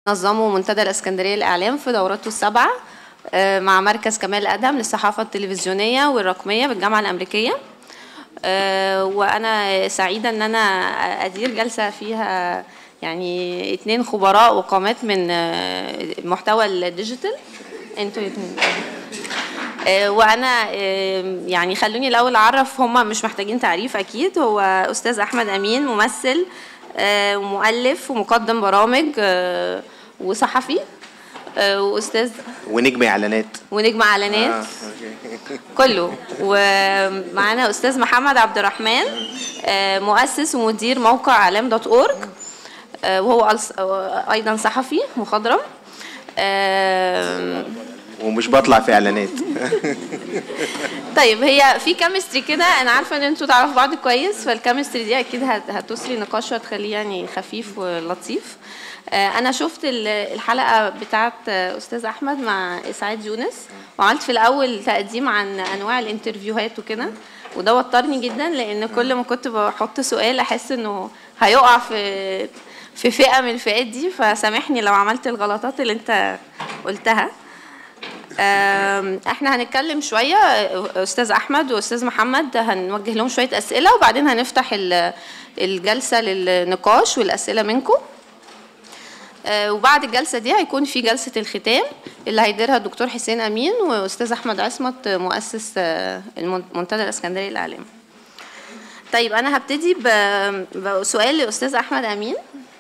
نظموا منتدى الاسكندريه للاعلام في دورته السبعه آه، مع مركز كمال ادهم للصحافه التلفزيونيه والرقميه بالجامعه الامريكيه آه، وانا سعيده ان انا ادير جلسه فيها يعني اتنين خبراء وقامات من آه، محتوى الديجيتال انتوا الاتنين آه، وانا آه، يعني خلوني الاول اعرف هم مش محتاجين تعريف اكيد هو استاذ احمد امين ممثل آه، ومؤلف ومقدم برامج آه، وصحفي آه، واستاذ ونجم اعلانات ونجم اعلانات كله ومعانا استاذ محمد عبد الرحمن آه، مؤسس ومدير موقع اعلام دوت اورج وهو ألس- آه، ايضا صحفي مخضرم آه، ومش بطلع في اعلانات طيب هي في كيمستري كده انا عارفه ان انتوا تعرفوا بعض كويس فالكيمستري دي اكيد هت- هتسري نقاش وهتخليه يعني خفيف ولطيف آه، انا شفت ال- الحلقه بتاعت آه، استاذ احمد مع اسعاد يونس وعملت في الاول تقديم عن انواع الانترفيوهات وكده وده وترني جدا لان كل ما كنت بحط سؤال احس انه هيقع في في فئه من الفئات دي فسامحني لو عملت الغلطات اللي انت قلتها آم، احنا هنتكلم شويه استاذ احمد واستاذ محمد هنوجه لهم شويه اسئله وبعدين هنفتح ال- الجلسه للنقاش والاسئله منكم آه، وبعد الجلسه دي هيكون في جلسه الختام اللي هيديرها الدكتور حسين امين واستاذ احمد عصمت مؤسس آه، المن- منتدى الاسكندري للاعلام طيب انا هبتدي ب- بسؤال لاستاذ احمد امين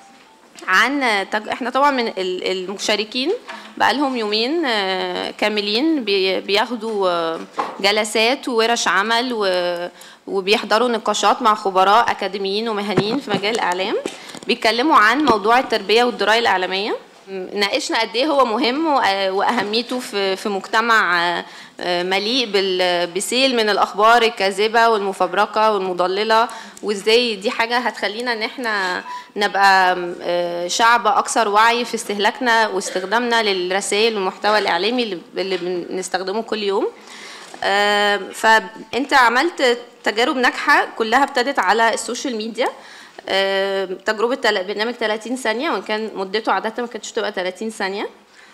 عن تج... احنا طبعا من ال- المشاركين بقالهم يومين آه، كاملين بي- بياخدوا آه، جلسات وورش عمل و... وبيحضروا نقاشات مع خبراء اكاديميين ومهنيين في مجال الاعلام بيتكلموا عن موضوع التربيه والدرايه الاعلاميه م- ناقشنا قد ايه هو مهم وأ- واهميته في في مجتمع آه، آه، مليء بال- بسيل من الاخبار الكاذبه والمفبركه والمضلله وازاي دي حاجه هتخلينا ان احنا نبقى آه، شعب اكثر وعي في استهلاكنا واستخدامنا للرسائل والمحتوى الاعلامي اللي- اللي بنستخدمه كل يوم آه، فانت عملت تجارب ناجحه كلها ابتدت على السوشيال ميديا آه، تجربه تل- برنامج 30 ثانيه وان كان مدته عاده ما كانتش تبقى 30 ثانيه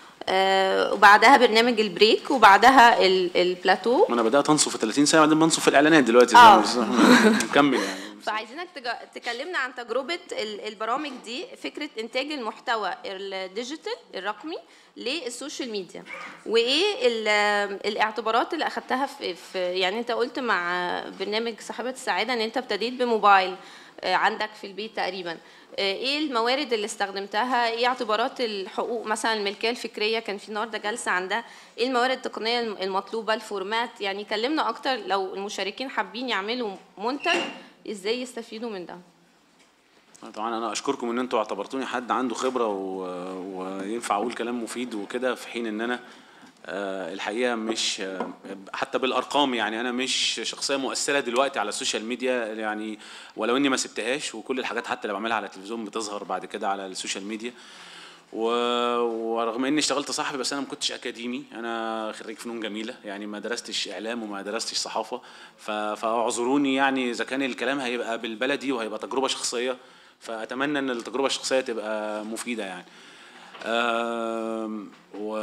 آه، وبعدها برنامج البريك وبعدها ال- البلاتو ما انا بدات انصف في 30 سنه بعدين بنصف في الاعلانات دلوقتي آه. نكمل يعني فعايزينك تجا- تكلمنا عن تجربة ال- البرامج دي فكرة إنتاج المحتوى الديجيتال الرقمي للسوشيال ميديا وإيه ال- الاعتبارات اللي أخدتها في, في يعني أنت قلت مع برنامج صاحبة السعادة إن أنت ابتديت بموبايل آه، عندك في البيت تقريبا آه، ايه الموارد اللي استخدمتها ايه اعتبارات الحقوق مثلا الملكيه الفكريه كان في النهارده جلسه عن ده ايه الموارد التقنيه الم- المطلوبه الفورمات يعني كلمنا اكتر لو المشاركين حابين يعملوا منتج ازاي يستفيدوا من ده طبعا انا اشكركم ان انتوا اعتبرتوني حد عنده خبره و... وينفع اقول كلام مفيد وكده في حين ان انا آه، الحقيقه مش آه، حتى بالارقام يعني انا مش شخصيه مؤثره دلوقتي على السوشيال ميديا يعني ولو اني ما سبتهاش وكل الحاجات حتى اللي بعملها على التلفزيون بتظهر بعد كده على السوشيال ميديا و... ورغم اني اشتغلت صحفي بس انا ما كنتش اكاديمي انا خريج فنون جميله يعني ما درستش اعلام وما درستش صحافه ف... فاعذروني يعني اذا كان الكلام هيبقى بالبلدي وهيبقى تجربه شخصيه فاتمنى ان التجربه الشخصيه تبقى مفيده يعني أم... و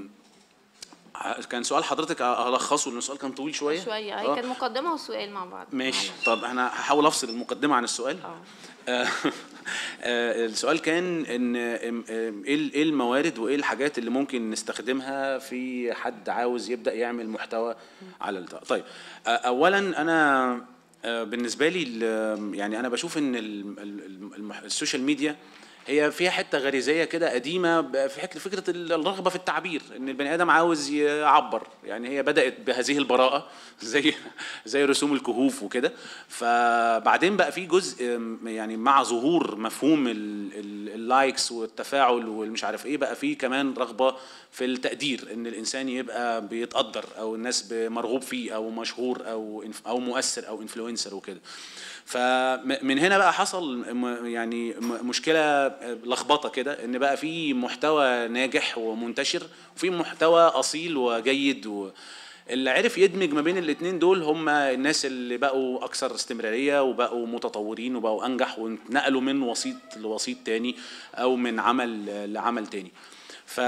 كان سؤال حضرتك الخصه لان السؤال كان طويل شويه شويه آه. هي كانت مقدمه وسؤال مع بعض ماشي طب انا هحاول افصل المقدمه عن السؤال اه آه، آه، السؤال كان ان آم، آم، ايه ال- إيه الموارد وايه الحاجات اللي ممكن نستخدمها في حد عاوز يبدا يعمل محتوى على الت- طيب آه، اولا انا آه، بالنسبه لي ال- يعني انا بشوف ان ال- ال- المح- السوشيال ميديا هي فيها حته غريزيه كده قديمه ب- في حته فكره الرغبه في التعبير ان البني ادم عاوز يعبر يعني هي بدات بهذه البراءه زي زي رسوم الكهوف وكده فبعدين بقى في جزء أم، يعني مع ظهور مفهوم ال- ال- اللايكس والتفاعل والمش عارف ايه بقى في كمان رغبه في التقدير ان الانسان يبقى بيتقدر او الناس ب- مرغوب فيه او مشهور او إنف- او مؤثر او انفلونسر وكده فمن هنا بقى حصل م- يعني م- مشكله لخبطه كده ان بقى في محتوى ناجح ومنتشر وفي محتوى اصيل وجيد و اللي عرف يدمج ما بين الاتنين دول هم الناس اللي بقوا اكثر استمراريه وبقوا متطورين وبقوا انجح وانتقلوا من وسيط لوسيط تاني او من عمل لعمل تاني ف...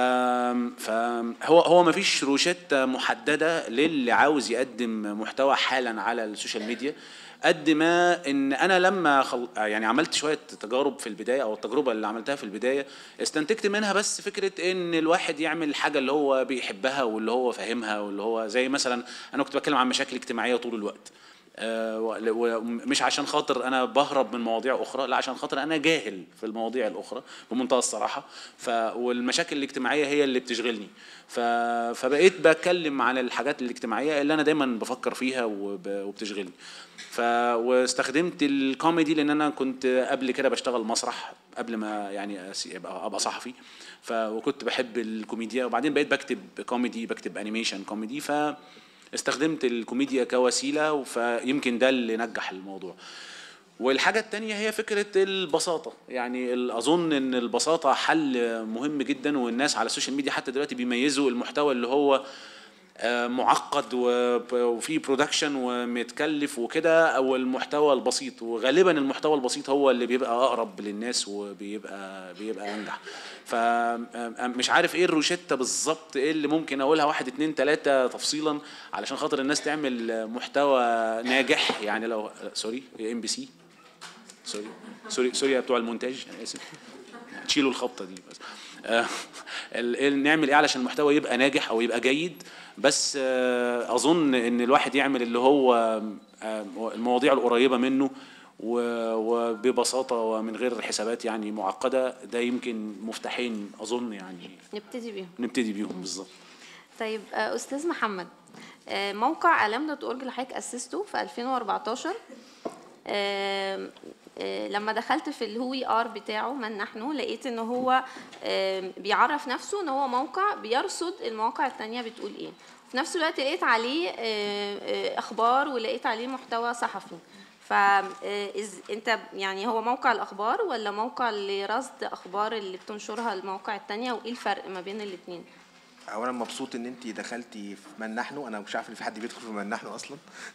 فهو هو ما فيش روشته محدده للي عاوز يقدم محتوى حالا على السوشيال ميديا قد ما ان انا لما خل... يعني عملت شويه تجارب في البدايه او التجربه اللي عملتها في البدايه استنتجت منها بس فكره ان الواحد يعمل الحاجه اللي هو بيحبها واللي هو فاهمها واللي هو زي مثلا انا كنت بتكلم عن مشاكل اجتماعيه طول الوقت آه، و- ومش عشان خاطر انا بهرب من مواضيع اخرى لا عشان خاطر انا جاهل في المواضيع الاخرى بمنتهى الصراحه ف والمشاكل الاجتماعيه هي اللي بتشغلني ف... فبقيت بتكلم عن الحاجات الاجتماعيه اللي انا دايما بفكر فيها وب... وبتشغلني ف واستخدمت الكوميدي لان انا كنت قبل كده بشتغل مسرح قبل ما يعني أس- ابقى ابقى صحفي ف وكنت بحب الكوميديا وبعدين بقيت بكتب كوميدي بكتب انيميشن كوميدي ف استخدمت الكوميديا كوسيله فيمكن ده اللي نجح الموضوع والحاجة التانية هي فكرة البساطة يعني ال- أظن إن البساطة حل مهم جدا والناس على السوشيال ميديا حتى دلوقتي بيميزوا المحتوى اللي هو آه، معقد وب- وفيه برودكشن ومتكلف وكده او المحتوى البسيط وغالبا المحتوى البسيط هو اللي بيبقى اقرب للناس وبيبقى بيبقى انجح فمش عارف ايه الروشته بالظبط ايه اللي ممكن اقولها واحد اتنين تلاته تفصيلا علشان خاطر الناس تعمل محتوى ناجح يعني لو سوري ام بي سي سوري سوري سوري يا بتوع المونتاج انا اسف تشيلوا الخبطه دي بس آه، ال- ال- نعمل ايه علشان المحتوى يبقى ناجح او يبقى جيد بس آه، اظن ان الواحد يعمل اللي هو آه، المواضيع القريبه منه و- وببساطه ومن غير حسابات يعني معقده ده يمكن مفتاحين اظن يعني نبتدي بيهم نبتدي بيهم بالظبط طيب آه، استاذ محمد آه، موقع اعلام دوت اورج اللي حضرتك اسسته في 2014 آم، آه، لما دخلت في الهوي ار بتاعه من نحن لقيت ان هو آم، بيعرف نفسه ان هو موقع بيرصد المواقع التانية بتقول ايه في نفس الوقت لقيت عليه آه، آه، اخبار ولقيت عليه محتوى صحفي ف آه، إز- انت يعني هو موقع الاخبار ولا موقع لرصد اخبار اللي بتنشرها المواقع التانية وايه الفرق ما بين الاتنين اولا مبسوط ان انت دخلتي في من نحن انا مش عارف ان في حد بيدخل في من نحن اصلا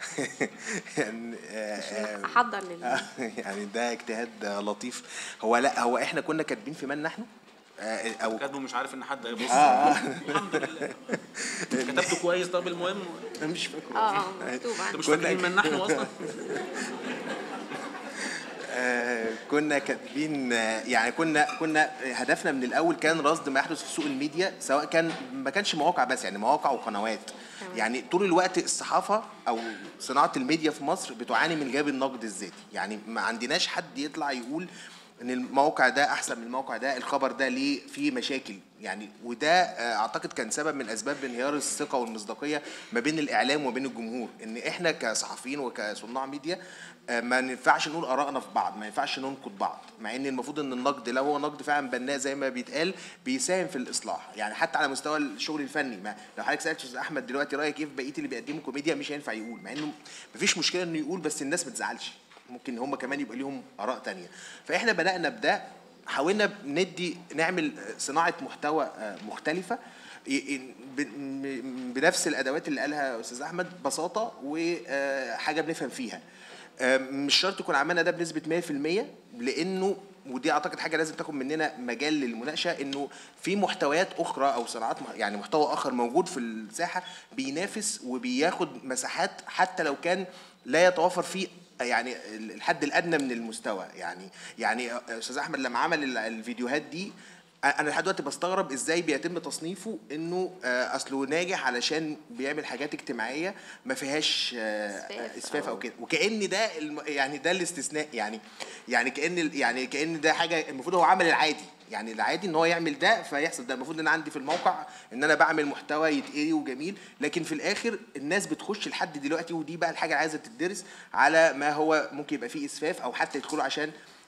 يعني آه، آه، احضر لل يعني ده اجتهاد لطيف هو لا هو احنا كنا كاتبين في من نحن آه، او كاتبه مش عارف ان حد هيبص آه. الحمد لله كتبته كويس طب المهم مش فاكر اه اه مكتوب انت عندي مش كنا- فاكرين من نحن اصلا آه، كنا كاتبين آه، يعني كنا كنا هدفنا من الاول كان رصد ما يحدث في سوق الميديا سواء كان ما كانش مواقع بس يعني مواقع وقنوات يعني طول الوقت الصحافه او صناعه الميديا في مصر بتعاني من جاب النقد الذاتي يعني ما عندناش حد يطلع يقول ان الموقع ده احسن من الموقع ده الخبر ده ليه فيه مشاكل يعني وده آه، اعتقد كان سبب من اسباب انهيار الثقه والمصداقيه ما بين الاعلام وبين الجمهور ان احنا كصحفيين وكصناع ميديا آه، ما ينفعش نقول ارائنا في بعض ما ينفعش ننقد بعض مع ان المفروض ان النقد لو هو نقد فعلا بناء زي ما بيتقال بيساهم في الاصلاح يعني حتى على مستوى الشغل الفني ما لو حضرتك سالت استاذ احمد دلوقتي رايك ايه في بقيه اللي بيقدموا كوميديا مش هينفع يقول مع انه مفيش مشكله انه يقول بس الناس ما تزعلش ممكن هم كمان يبقى ليهم اراء تانية فاحنا بدانا بده حاولنا ندي نعمل صناعه محتوى آه، مختلفه ي- ي- ب- م- بنفس الادوات اللي قالها استاذ احمد بساطه وحاجه بنفهم فيها آه، مش شرط يكون عملنا ده بنسبه 100% لانه ودي اعتقد حاجه لازم تاخد مننا مجال للمناقشه انه في محتويات اخرى او صناعات مح- يعني محتوى اخر موجود في الساحه بينافس وبياخد مساحات حتى لو كان لا يتوفر فيه يعني الحد الادنى من المستوى يعني يعني استاذ احمد لما عمل ال- الفيديوهات دي انا لحد دلوقتي بستغرب ازاي بيتم تصنيفه انه آه، اصله ناجح علشان بيعمل حاجات اجتماعيه ما فيهاش آه، إسفاف اسفاف أو- او كده وكان ده الم- يعني ده الاستثناء يعني يعني كان ال- يعني كان ده حاجه المفروض هو عمل العادي يعني العادي ان هو يعمل ده فيحصل ده المفروض ان انا عندي في الموقع ان انا بعمل محتوى يتقري وجميل لكن في الاخر الناس بتخش لحد دلوقتي ودي بقى الحاجه اللي عايزه تدرس على ما هو ممكن يبقى فيه اسفاف او حتى يدخلوا عشان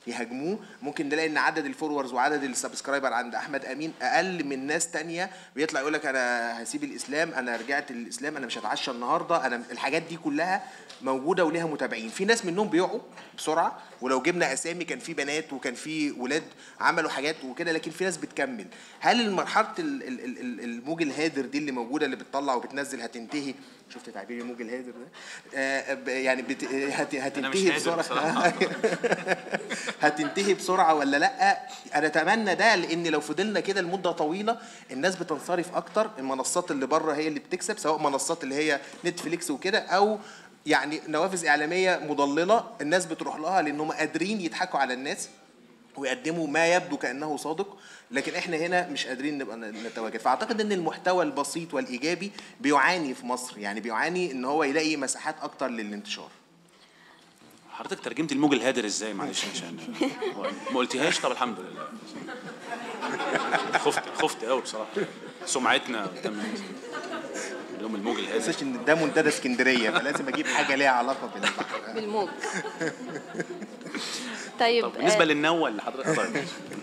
يهاجموه ممكن نلاقي ان عدد الفولورز وعدد السبسكرايبر عند احمد امين اقل من ناس تانية بيطلع يقول لك انا هسيب الاسلام انا رجعت للاسلام انا مش هتعشى النهارده انا الحاجات دي كلها موجوده وليها متابعين في ناس منهم بيقعوا بسرعه ولو جبنا اسامي كان في بنات وكان في ولاد عملوا حاجات وكده لكن في ناس بتكمل هل مرحله ال- ال- ال- ال- الموج الهادر دي اللي موجوده اللي بتطلع وبتنزل هتنتهي شفت تعبير الموج الهادر ده آه ب- يعني بت... هت... هتنتهي هادر بسرعه بصراحة. هتنتهي بسرعه ولا لا انا اتمنى ده لان لو فضلنا كده لمده طويله الناس بتنصرف اكتر المنصات اللي بره هي اللي بتكسب سواء منصات اللي هي نتفليكس وكده او يعني نوافذ اعلاميه مضلله الناس بتروح لها لان هم قادرين يضحكوا على الناس ويقدموا ما يبدو كانه صادق لكن احنا هنا مش قادرين نبقى نتواجد فاعتقد ان المحتوى البسيط والايجابي بيعاني في مصر يعني بيعاني ان هو يلاقي مساحات اكتر للانتشار حضرتك ترجمت الموج الهادر ازاي معلش عشان ما قلتيهاش طب الحمد لله خفت خفت قوي بصراحه سمعتنا قدام الناس. اليوم الموج ما الهادر تنساش ان ده منتدى اسكندريه فلازم اجيب حاجه ليها علاقه بالبحر بالموج طيب طب بالنسبه آه، للنوة اللي حضرتك طيب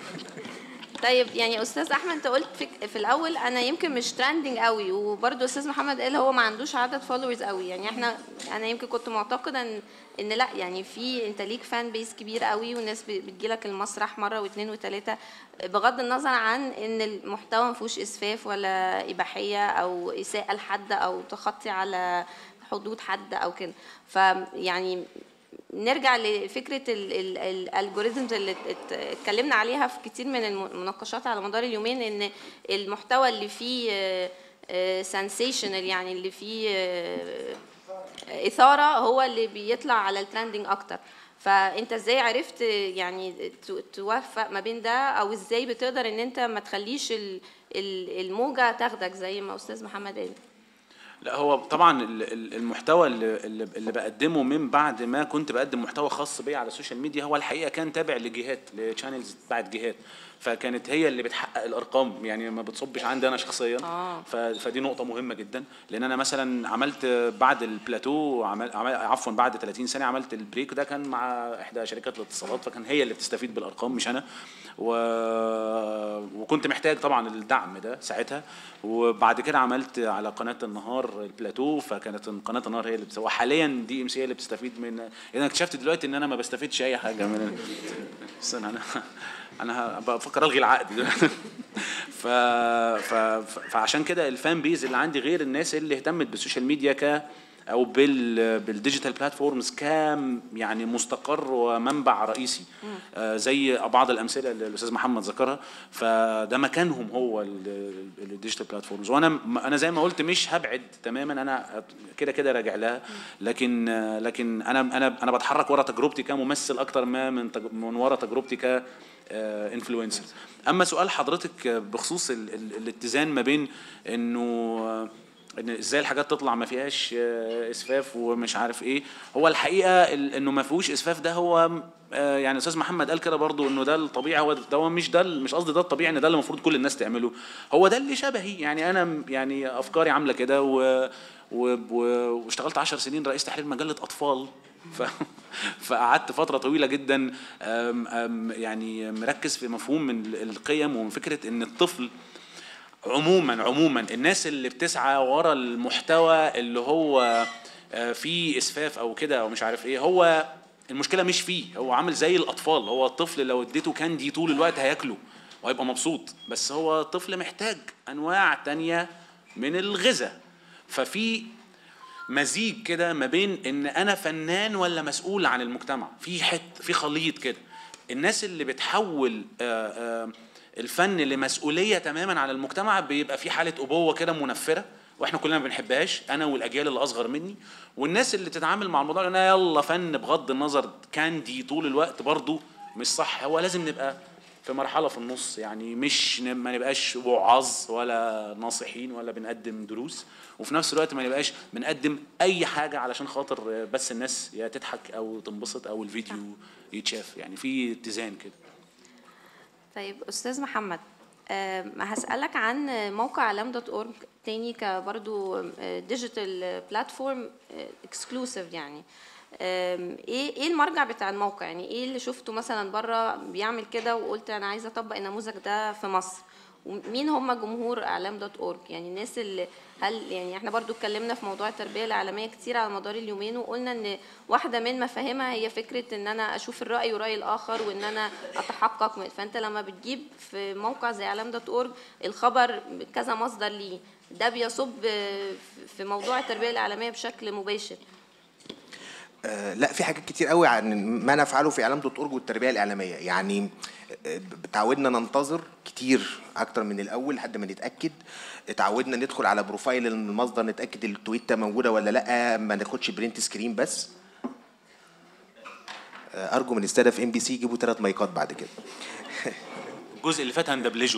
طيب يعني استاذ احمد انت قلت في, في الاول انا يمكن مش ترندنج قوي وبرده استاذ محمد قال هو ما عندوش عدد فولورز قوي يعني احنا انا يمكن كنت معتقده ان ان لا يعني في انت ليك فان بيس كبير قوي والناس بتجي لك المسرح مره واثنين وثلاثه بغض النظر عن ان المحتوى ما فيهوش اسفاف ولا اباحيه او اساءه لحد او تخطي على حدود حد او كده فيعني نرجع لفكره الالجوريزمز اللي ات- اتكلمنا عليها في كتير من الم- المناقشات على مدار اليومين ان المحتوى اللي فيه سنسيشنال يعني اللي فيه آه، اثاره هو اللي بيطلع على الترندنج اكتر فانت ازاي عرفت يعني ت- توفق ما بين ده او ازاي بتقدر ان انت ما تخليش ال- ال- الموجه تاخدك زي ما استاذ محمد قال لا هو طبعا ال- ال- المحتوى اللي, اللي اللي بقدمه من بعد ما كنت بقدم محتوى خاص بيا على السوشيال ميديا هو الحقيقه كان تابع لجهات لشانلز بتاعت جهات فكانت هي اللي بتحقق الارقام يعني ما بتصبش عندي انا شخصيا آه. ف- فدي نقطه مهمه جدا لان انا مثلا عملت بعد البلاتو عمل عمل- عفوا بعد 30 سنه عملت البريك ده كان مع احدى شركات الاتصالات فكان هي اللي بتستفيد بالارقام مش انا و... وكنت محتاج طبعا الدعم ده ساعتها وبعد كده عملت على قناه النهار البلاتو فكانت قناه النهار هي اللي بتسوي حاليا دي ام سي هي اللي بتستفيد من يعني انا اكتشفت دلوقتي ان انا ما بستفيدش اي حاجه من استنى انا انا بفكر الغي العقد ده ف... ف... ف... فعشان كده الفان بيز اللي عندي غير الناس اللي اهتمت بالسوشيال ميديا ك او بال بالديجيتال بلاتفورمز كام يعني مستقر ومنبع رئيسي آه زي بعض الامثله اللي الاستاذ محمد ذكرها فده مكانهم هو ال- الديجيتال بلاتفورمز وانا انا زي ما قلت مش هبعد تماما انا كده كده راجع لها لكن آه لكن انا انا انا بتحرك ورا تجربتي كممثل اكتر ما من تج- من ورا تجربتي ك انفلونسر اما سؤال حضرتك بخصوص ال- ال- الاتزان ما بين انه ان ازاي الحاجات تطلع ما فيهاش آه، اسفاف ومش عارف ايه هو الحقيقه ال- انه ما فيهوش اسفاف ده هو آه، يعني استاذ محمد قال كده برضو انه ده الطبيعي هو ده هو مش ده ال- مش قصدي ده الطبيعي ان ده اللي المفروض كل الناس تعمله هو ده اللي شبهي يعني انا م- يعني افكاري عامله كده و و- و- واشتغلت 10 سنين رئيس تحرير مجله اطفال ف... فقعدت فتره طويله جدا أم أم يعني مركز في مفهوم من ال- القيم ومن فكره ان الطفل عموما عموما الناس اللي بتسعى ورا المحتوى اللي هو آه، فيه اسفاف او كده او مش عارف ايه هو المشكله مش فيه هو عامل زي الاطفال هو الطفل لو اديته كاندي طول الوقت هياكله وهيبقى مبسوط بس هو طفل محتاج انواع تانية من الغذاء ففي مزيج كده ما بين ان انا فنان ولا مسؤول عن المجتمع في حت في خليط كده الناس اللي بتحول آه، آه، الفن لمسؤوليه تماما على المجتمع بيبقى في حاله ابوه كده منفره واحنا كلنا ما بنحبهاش انا والاجيال اللي اصغر مني والناس اللي تتعامل مع الموضوع انا يلا فن بغض النظر كاندي طول الوقت برضو مش صح هو لازم نبقى في مرحله في النص يعني مش ن- ما نبقاش وعاظ ولا ناصحين ولا بنقدم دروس وفي نفس الوقت ما نبقاش بنقدم اي حاجه علشان خاطر بس الناس يا تضحك او تنبسط او الفيديو يتشاف يعني في اتزان كده طيب استاذ محمد آم، هسألك عن موقع لام دوت اورج تاني كبرضو ديجيتال بلاتفورم اكسكلوسيف يعني آم، ايه ايه المرجع بتاع الموقع يعني ايه اللي شفته مثلا بره بيعمل كده وقلت انا عايزه اطبق النموذج ده في مصر ومين هم جمهور اعلام دوت اورج يعني الناس اللي هل يعني احنا برضو اتكلمنا في موضوع التربيه الاعلاميه كتير على مدار اليومين وقلنا ان واحده من مفاهيمها هي فكره ان انا اشوف الراي وراي الاخر وان انا اتحقق من فانت لما بتجيب في موقع زي اعلام دوت اورج الخبر كذا مصدر ليه ده بيصب في موضوع التربيه الاعلاميه بشكل مباشر آه، لا في حاجات كتير قوي عن ما نفعله في اعلام دوت اورج والتربيه الاعلاميه يعني آه، تعودنا ننتظر كتير اكتر من الاول لحد ما نتاكد اتعودنا ندخل على بروفايل المصدر نتاكد التويته موجوده ولا لا ما ناخدش برنت سكرين بس آه، ارجو من الساده في ام بي سي يجيبوا ثلاث مايكات بعد كده الجزء اللي فات هندبلجه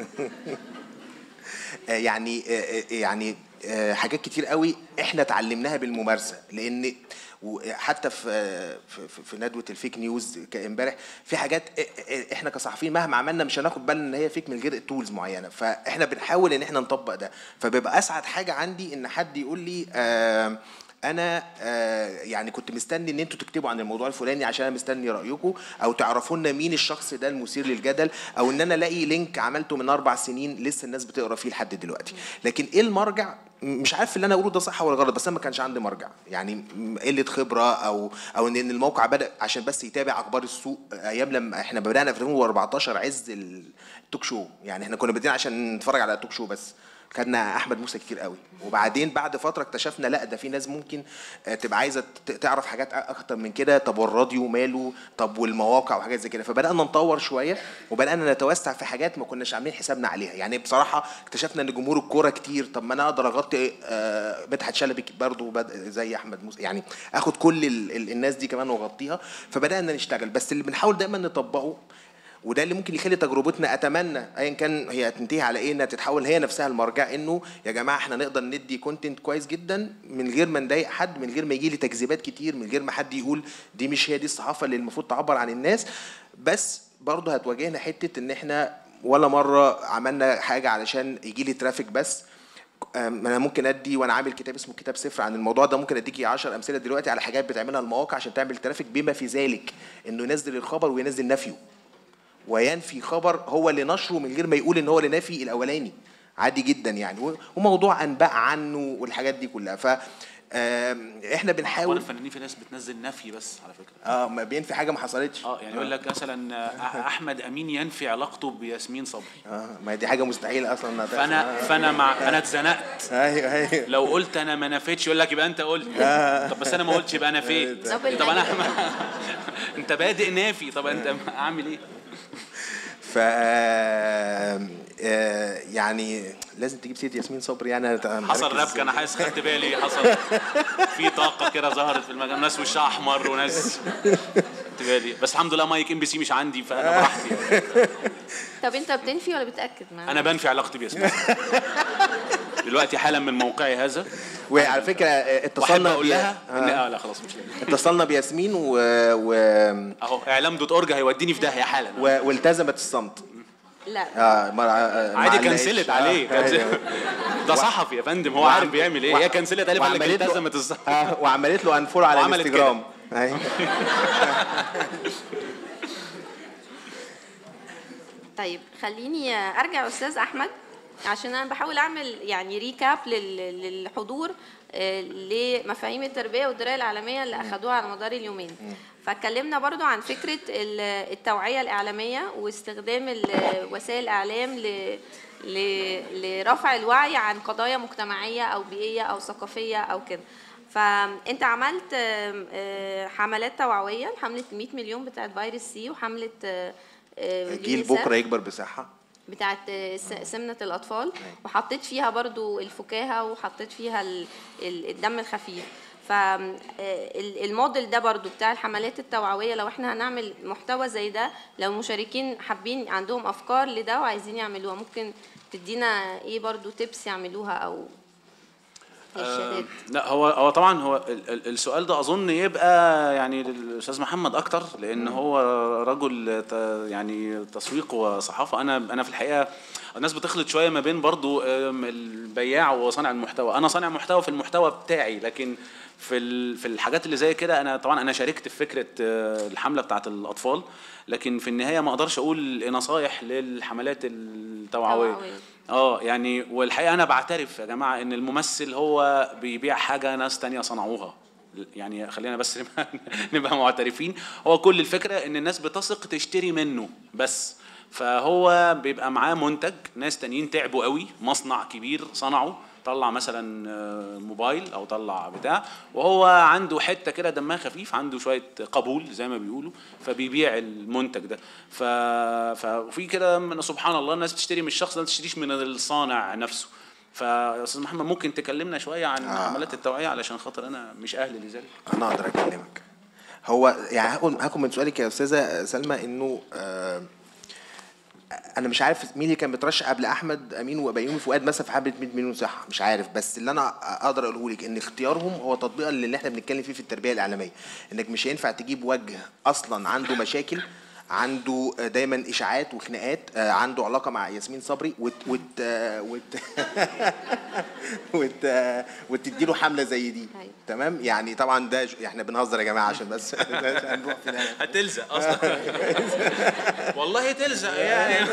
آه، يعني آه، آه، يعني آه، حاجات كتير قوي احنا اتعلمناها بالممارسه لان وحتى في آه، في- في- في ندوه الفيك نيوز امبارح في حاجات آه، آه، احنا كصحفيين مهما عملنا مش هناخد بالنا ان هي فيك من غير تولز معينه فاحنا بنحاول ان احنا نطبق ده فبيبقى اسعد حاجه عندي ان حد يقول لي آه انا آه يعني كنت مستني ان انتوا تكتبوا عن الموضوع الفلاني عشان انا مستني رايكم او تعرفوا لنا مين الشخص ده المثير للجدل او ان انا الاقي لينك عملته من اربع سنين لسه الناس بتقرا فيه لحد دلوقتي لكن ايه المرجع م- مش عارف اللي انا اقوله ده صح ولا غلط بس انا ما كانش عندي مرجع يعني م- قله خبره او او ان إن الموقع بدا عشان بس يتابع اخبار السوق ايام لما احنا بدانا في 2014 عز التوك شو يعني احنا كنا بادئين عشان نتفرج على توك شو بس خدنا احمد موسى كتير قوي وبعدين بعد فتره اكتشفنا لا ده في ناس ممكن آه، تبقى عايزه ت- تعرف حاجات أ- اكتر من كده طب والراديو ماله طب والمواقع وحاجات زي كده فبدانا نطور شويه وبدانا نتوسع في حاجات ما كناش عاملين حسابنا عليها يعني بصراحه اكتشفنا ان جمهور الكوره كتير طب ما انا اقدر اغطي آه، مدحت شلبي برضه بد- زي احمد موسى يعني اخد كل ال- ال- الناس دي كمان واغطيها فبدانا نشتغل بس اللي بنحاول دايما نطبقه وده اللي ممكن يخلي تجربتنا اتمنى ايا كان هي هتنتهي على ايه انها تتحول هي نفسها المرجع انه يا جماعه احنا نقدر ندي كونتنت كويس جدا من غير ما نضايق حد من غير ما يجي لي تكذيبات كتير من غير ما حد يقول دي مش هي دي الصحافه اللي المفروض تعبر عن الناس بس برضه هتواجهنا حته ان احنا ولا مره عملنا حاجه علشان يجي لي ترافيك بس أم، انا ممكن ادي وانا عامل كتاب اسمه كتاب صفر عن الموضوع ده ممكن اديكي 10 امثله دلوقتي على حاجات بتعملها المواقع عشان تعمل ترافيك بما في ذلك انه ينزل الخبر وينزل نفيه وينفي خبر هو اللي نشره من غير ما يقول ان هو اللي نافي الاولاني عادي جدا يعني و- وموضوع انباء عنه والحاجات دي كلها ف آم، احنا وانا بنحاول الفنانين في ناس بتنزل نفي بس على فكره اه ما بينفي حاجه ما حصلتش اه يعني يقول لك مثلا آه، احمد امين ينفي علاقته بياسمين صبري اه ما دي حاجه مستحيله اصلا انها تحصل. فانا آه. فانا مع انا اتزنقت ايوه ايوه لو قلت انا ما نفيتش يقول لك يبقى انت قلت طب بس انا ما قلتش يبقى نفيت دبل طب انا نيجاتيف. ما... انت بادئ نافي طب انت اعمل ايه ف آم، آه، يعني لازم تجيب سيره ياسمين صبري يعني أنا حصل مركز. ربكه انا حاسس خدت بالي حصل في طاقه كده ظهرت في المكان ناس وشها احمر وناس خدت بالي بس الحمد لله مايك ام بي سي مش عندي فانا براحتي طب انت بتنفي ولا بتاكد معايا انا بنفي علاقتي بياسمين دلوقتي حالا من موقعي هذا وعلى فكره آه، واحب اتصلنا اقول بي- لها ان آه، اه لا خلاص مش لازم. اتصلنا بياسمين و... و... اهو اعلام دوت اورج هيوديني في داهيه حالا و... والتزمت الصمت لا اه ما آه، ما عادي علقتش. كنسلت آه، عليه أيوه. كنسلت. ده صحفي يا فندم هو وعم- عارف بيعمل ايه هي كنسلت قال لك وعملت له- التزمت الصح آه، وعملت له انفول على وعملت الانستجرام أيوه. طيب خليني ارجع يا استاذ احمد عشان انا بحاول اعمل يعني ريكاب لل- للحضور آه، لمفاهيم التربيه والدرايه العالميه اللي اخدوها على مدار اليومين فاتكلمنا برضو عن فكره ال- التوعيه الاعلاميه واستخدام ال- وسائل الاعلام ل ل- لرفع الوعي عن قضايا مجتمعيه او بيئيه او ثقافيه او كده فانت عملت آم، آه، حملات توعويه حمله 100 مليون بتاعت فيروس سي وحمله آه، آه، جيل اليونيسف بكره يكبر بصحه بتاعت س- سمنة الأطفال وحطيت فيها برضو الفكاهة وحطيت فيها ال- ال- الدم الخفيف فالموديل ده برضو بتاع الحملات التوعوية لو احنا هنعمل محتوى زي ده لو المشاركين حابين عندهم أفكار لده وعايزين يعملوها ممكن تدينا ايه برضو تبس يعملوها أو إرشادات لا هو هو طبعا هو ال- ال- السؤال ده اظن يبقى يعني للاستاذ محمد اكتر لان هو رجل ت- يعني تسويق وصحافه انا انا في الحقيقه الناس بتخلط شويه ما بين برضو آم، البياع وصانع المحتوى انا صانع محتوى في المحتوى بتاعي لكن في ال- في الحاجات اللي زي كده انا طبعا انا شاركت في فكره آه، الحمله بتاعت الاطفال لكن في النهايه ما اقدرش اقول إيه نصايح للحملات التوعويه توعوية. اه يعني والحقيقه انا بعترف يا جماعه ان الممثل هو بيبيع حاجه ناس تانية صنعوها يعني خلينا بس نبقى, نبقى معترفين هو كل الفكره ان الناس بتثق تشتري منه بس فهو بيبقى معاه منتج ناس تانيين تعبوا قوي مصنع كبير صنعه طلع مثلا آه، موبايل او طلع بتاع وهو عنده حته كده دمها خفيف عنده شويه قبول زي ما بيقولوا فبيبيع المنتج ده ف... ففي كده من سبحان الله الناس بتشتري من الشخص ده ما تشتريش من الصانع نفسه فيا استاذ محمد ممكن تكلمنا شويه عن آه. حملات التوعيه علشان خاطر انا مش اهل لذلك انا اقدر اكلمك هو يعني هاخد هاخد من سؤالك يا استاذه سلمى انه آه انا مش عارف مين اللي كان بيترشح قبل احمد امين وبيومي فؤاد مثلا في حمله 100 مليون صحه مش عارف بس اللي انا اقدر اقوله لك ان اختيارهم هو تطبيقا للي احنا بنتكلم فيه في التربيه الاعلاميه انك مش هينفع تجيب وجه اصلا عنده مشاكل عنده آه، دايما اشاعات وخناقات آه، عنده علاقه مع ياسمين صبري وت وت آه، وت وت آه، وتديله حمله زي دي أيوة. تمام يعني طبعا ده ج- احنا بنهزر يا جماعه عشان بس هنروح في ده. هتلزق اصلا والله تلزق يعني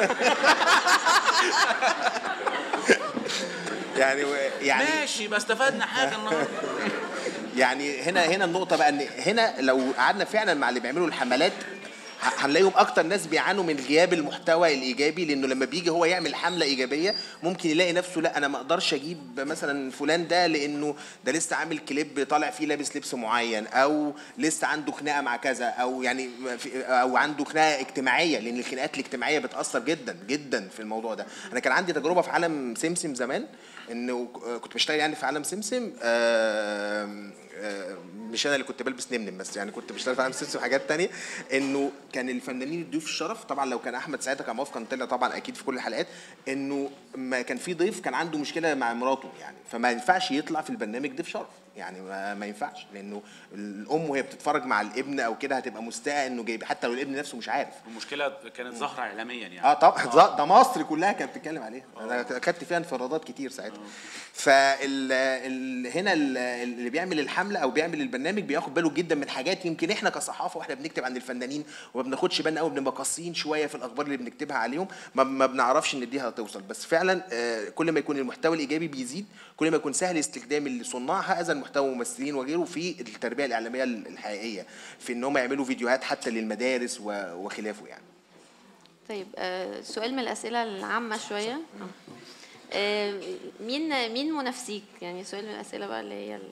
يعني و- يعني ماشي بس استفدنا حاجه النهارده يعني هنا هنا النقطة بقى ان هنا لو قعدنا فعلا مع اللي بيعملوا الحملات ه- هنلاقيهم اكتر ناس بيعانوا من غياب المحتوى الايجابي لانه لما بيجي هو يعمل حمله ايجابيه ممكن يلاقي نفسه لا انا ما اقدرش اجيب مثلا فلان ده لانه ده لسه عامل كليب طالع فيه لابس لبس معين او لسه عنده خناقه مع كذا او يعني ما في- او عنده خناقه اجتماعيه لان الخناقات الاجتماعيه بتاثر جدا جدا في الموضوع ده انا كان عندي تجربه في عالم سمسم زمان انه كنت بشتغل يعني في عالم سمسم آم، آه، مش انا اللي كنت بلبس نمنم بس يعني كنت بشتغل في عالم سمسم حاجات تانية انه كان الفنانين الضيوف الشرف طبعا لو كان احمد ساعتها كان موافق كان طلع طبعا اكيد في كل الحلقات انه ما كان في ضيف كان عنده مشكله مع مراته يعني فما ينفعش يطلع في البرنامج ضيف شرف يعني ما, ما ينفعش لانه الام وهي بتتفرج مع الابن او كده هتبقى مستاء انه جايب حتى لو الابن نفسه مش عارف المشكله كانت ظاهره اعلاميا يعني اه طبعا ده- ده مصر كلها كانت بتتكلم عليها انا خدت فيها انفرادات كتير ساعتها فال ال... هنا ال- اللي بيعمل الحمله او بيعمل البرنامج بياخد باله جدا من حاجات يمكن احنا كصحافه واحنا بنكتب عن الفنانين وما بناخدش بالنا قوي بنبقى قاسيين شويه في الاخبار اللي بنكتبها عليهم ما, ما بنعرفش ان دي هتوصل بس فعلا آه، كل ما يكون المحتوى الايجابي بيزيد كل ما يكون سهل استخدام اللي صناع هذا المحتوى ممثلين وغيره في التربيه الاعلاميه الحقيقيه في ان هم يعملوا فيديوهات حتى للمدارس و- وخلافه يعني طيب آه، سؤال من الأسئلة العامة شوية آه، مين مين منافسيك يعني سؤال من الأسئلة بقى اللي هي ال-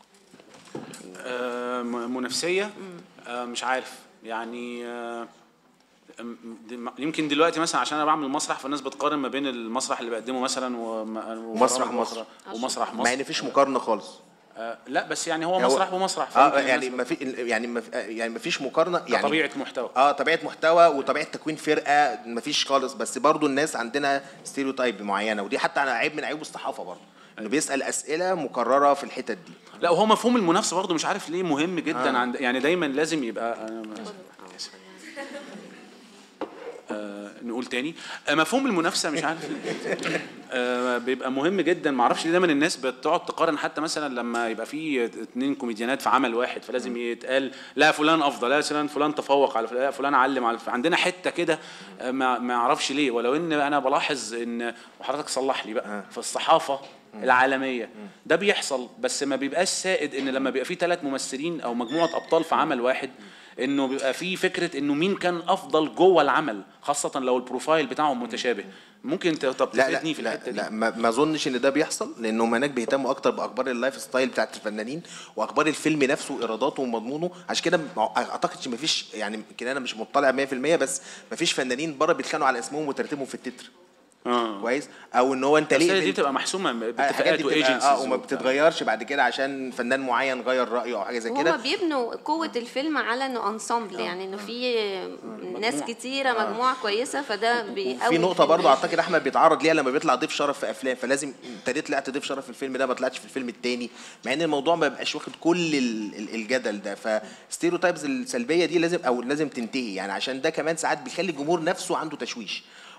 آه، م- منافسيه آه، مش عارف يعني آه، م- دي- يمكن دلوقتي مثلا عشان انا بعمل مسرح فالناس بتقارن ما بين المسرح اللي بقدمه مثلا وم- ومسرح وبرامج مصر. أخرى ومسرح مع مصر ان مفيش مقارنه خالص آه، لا بس يعني هو هو- مسرح ومسرح اه فيمكن يعني الناس ما في يعني ما في يعني ما فيش مقارنه يعني كطبيعة محتوى. اه طبيعه محتوى وطبيعه تكوين فرقه ما فيش خالص بس برضو الناس عندنا ستيريوتايب معينه ودي حتى على عيب من عيوب الصحافه برضو انه بيسال اسئله مكرره في الحتت دي لا وهو مفهوم المنافسه برضه مش عارف ليه مهم جدا آه. عند يعني دايما لازم يبقى أنا آسف. آه نقول تاني آه مفهوم المنافسه مش عارف ليه. آه بيبقى مهم جدا ما اعرفش ليه دايما الناس بتقعد تقارن حتى مثلا لما يبقى في اتنين كوميديانات في عمل واحد فلازم يتقال لا فلان افضل لا فلان فلان تفوق على فلان لا فلان علم على فلان. عندنا حته كده آه، ما ما اعرفش ليه ولو ان انا بلاحظ ان وحضرتك صلح لي بقى في الصحافه العالميه ده بيحصل بس ما بيبقاش سائد ان لما بيبقى في ثلاث ممثلين او مجموعه ابطال في عمل واحد انه بيبقى في فكره انه مين كان افضل جوه العمل خاصه لو البروفايل بتاعهم متشابه ممكن انت طب لا لا تفيدني في لا, الحته دي لا ما ما اظنش ان ده بيحصل لانهم هناك بيهتموا اكتر باخبار اللايف ستايل بتاعت الفنانين واخبار الفيلم نفسه وايراداته ومضمونه عشان كده ما- اعتقد ما فيش يعني يمكن انا مش مطلع 100% بس ما فيش فنانين بره بيتخانقوا على اسمهم وترتيبهم في التتر اه كويس او ان هو انت بس ليه هي دي بنت- بتبقى محسومه الحاجات باتفاقات دي بتبقى وايجنسيز اه وما بتتغيرش بعد كده عشان فنان معين غير رايه او حاجه زي هما كده بيبنوا قوة الفيلم على انه انسامبل يعني انه في ناس كتيرة مجموعة كويسة فده بيقوي في نقطة الفيلم. برضو اعتقد احمد بيتعرض ليها لما بيطلع ضيف شرف في افلام فلازم انت ليه طلعت ضيف شرف في الفيلم ده ما طلعتش في الفيلم التاني مع ان الموضوع ما بيبقاش واخد كل ال- ال- الجدل ده فستيريوتايبز السلبية دي لازم او لازم تنتهي يعني عشان ده كمان ساعات بيخلي الجمهور نفسه عنده تشويش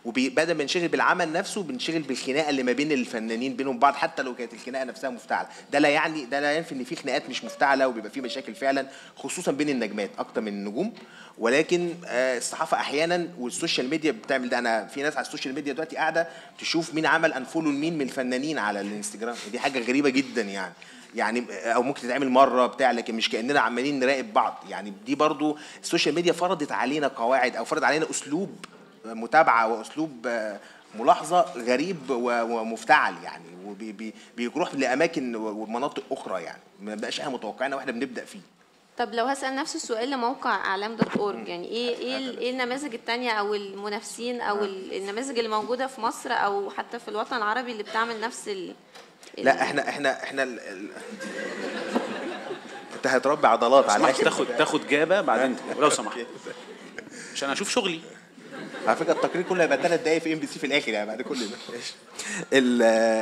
وبدل ما نشغل بالعمل نفسه بنشغل بالخناقه اللي ما بين الفنانين بينهم بعض حتى لو كانت الخناقه نفسها مفتعله ده لا يعني ده لا ينفي ان في خناقات مش مفتعله وبيبقى في مشاكل فعلا خصوصا بين النجمات اكتر من النجوم ولكن آه، الصحافه احيانا والسوشيال ميديا بتعمل ده انا في ناس على السوشيال ميديا دلوقتي قاعده تشوف مين عمل انفولو لمين من الفنانين على الانستجرام دي حاجه غريبه جدا يعني يعني او ممكن تتعمل مره بتاع لكن مش كاننا عمالين نراقب بعض يعني دي برضو السوشيال ميديا فرضت علينا قواعد او فرض علينا اسلوب متابعه واسلوب آه، ملاحظه غريب و- ومفتعل يعني وبيروح لاماكن ومناطق اخرى يعني ما بقاش احنا متوقعين واحنا بنبدا فيه طب لو هسأل نفس السؤال لموقع اعلام دوت اورج يعني ايه ايه ال- ايه النماذج التانية او المنافسين او ال- النماذج اللي موجودة في مصر او حتى في الوطن العربي اللي بتعمل نفس ال لا احنا احنا احنا ال... ال... انت هتربي عضلات على اسمح الاخر تاخد تاخد جابه بعدين لو سمحت عشان اشوف شغلي على فكره التقرير كله هيبقى ثلاث دقايق في ام بي سي في الاخر يعني بعد كل ده ماشي. ال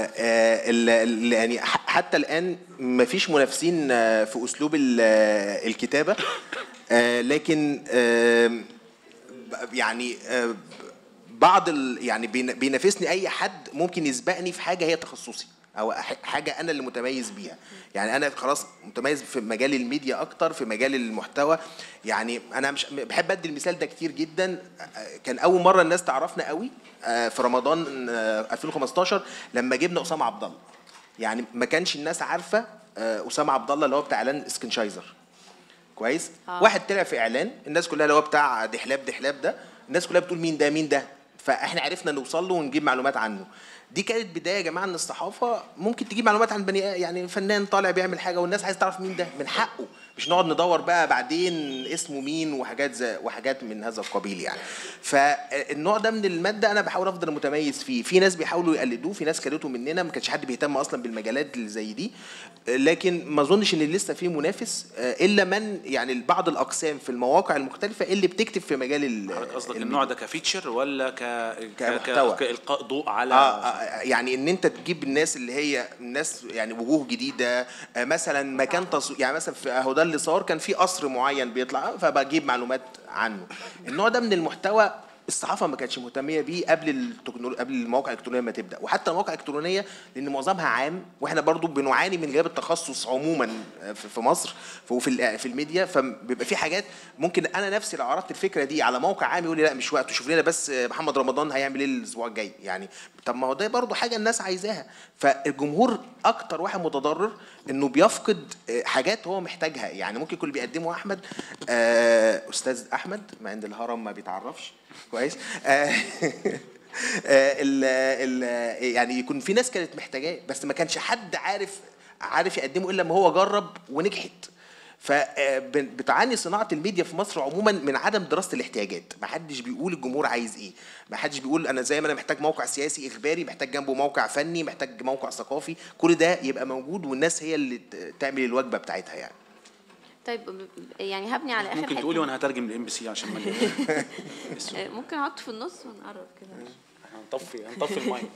ال ال- يعني ح- حتى الان ما فيش منافسين آه، في اسلوب ال- آه، الكتابه آه، لكن آم، ب- يعني آه، بعض ال يعني بين- بينافسني اي حد ممكن يسبقني في حاجه هي تخصصي او ح- حاجه انا اللي متميز بيها يعني انا خلاص متميز في مجال الميديا اكتر في مجال المحتوى يعني انا مش بحب ادي المثال ده كتير جدا آه، كان اول مره الناس تعرفنا قوي آه، في رمضان آه، 2015 لما جبنا اسامه عبد الله يعني ما كانش الناس عارفه آه، اسامه عبد الله اللي هو بتاع اعلان سكنشايزر كويس آه. واحد طلع في اعلان الناس كلها اللي هو بتاع دحلاب دحلاب ده الناس كلها بتقول مين ده مين ده فاحنا عرفنا نوصل له ونجيب معلومات عنه دي كانت بدايه يا جماعه ان الصحافه ممكن تجيب معلومات عن بني يعني فنان طالع بيعمل حاجه والناس عايزه تعرف مين ده من حقه مش نقعد ندور بقى بعدين اسمه مين وحاجات زي وحاجات من هذا القبيل يعني فالنوع ده من الماده انا بحاول افضل متميز فيه في ناس بيحاولوا يقلدوه في ناس كلته مننا ما كانش حد بيهتم اصلا بالمجالات اللي زي دي لكن ما اظنش ان لسه في منافس آه، الا من يعني بعض الاقسام في المواقع المختلفه اللي بتكتب في مجال ال- حضرتك قصدك الميديا. النوع ده كفيتشر ولا ك كمحتوى. ك... كالقاء ضوء على آه آه، يعني ان انت تجيب الناس اللي هي الناس يعني وجوه جديده آه، مثلا مكان تصوير يعني مثلا في اهو ده اللي صار كان في قصر معين بيطلع فبجيب معلومات عنه النوع ده من المحتوى الصحافه ما كانتش مهتميه بيه قبل التكنولو... قبل المواقع الالكترونيه ما تبدا وحتى المواقع الالكترونيه لان معظمها عام واحنا برضو بنعاني من غياب التخصص عموما في في مصر وفي ال- في الميديا فبيبقى في حاجات ممكن انا نفسي لو عرضت الفكره دي على موقع عام يقول لي لا مش وقته شوف لنا بس محمد رمضان هيعمل ايه الاسبوع الجاي يعني طب ما هو ده برضو حاجه الناس عايزاها فالجمهور اكتر واحد متضرر انه بيفقد آه، حاجات هو محتاجها يعني ممكن يكون اللي بيقدمه احمد آه، استاذ احمد ما عند الهرم ما بيتعرفش كويس آه، آه، ال ال يعني يكون في ناس كانت محتاجاه بس ما كانش حد عارف عارف يقدمه الا لما هو جرب ونجحت فبتعاني صناعه الميديا في مصر عموما من عدم دراسه الاحتياجات ما حدش بيقول الجمهور عايز ايه ما حدش بيقول انا زي ما انا محتاج موقع سياسي اخباري محتاج جنبه موقع فني محتاج موقع ثقافي كل ده يبقى موجود والناس هي اللي ت- تعمل الوجبه بتاعتها يعني طيب ب- يعني هبني على اخر ممكن حتة. تقولي وانا هترجم للام بي سي عشان ما آه، ممكن احط في النص ونقرب كده هنطفي هنطفي المايك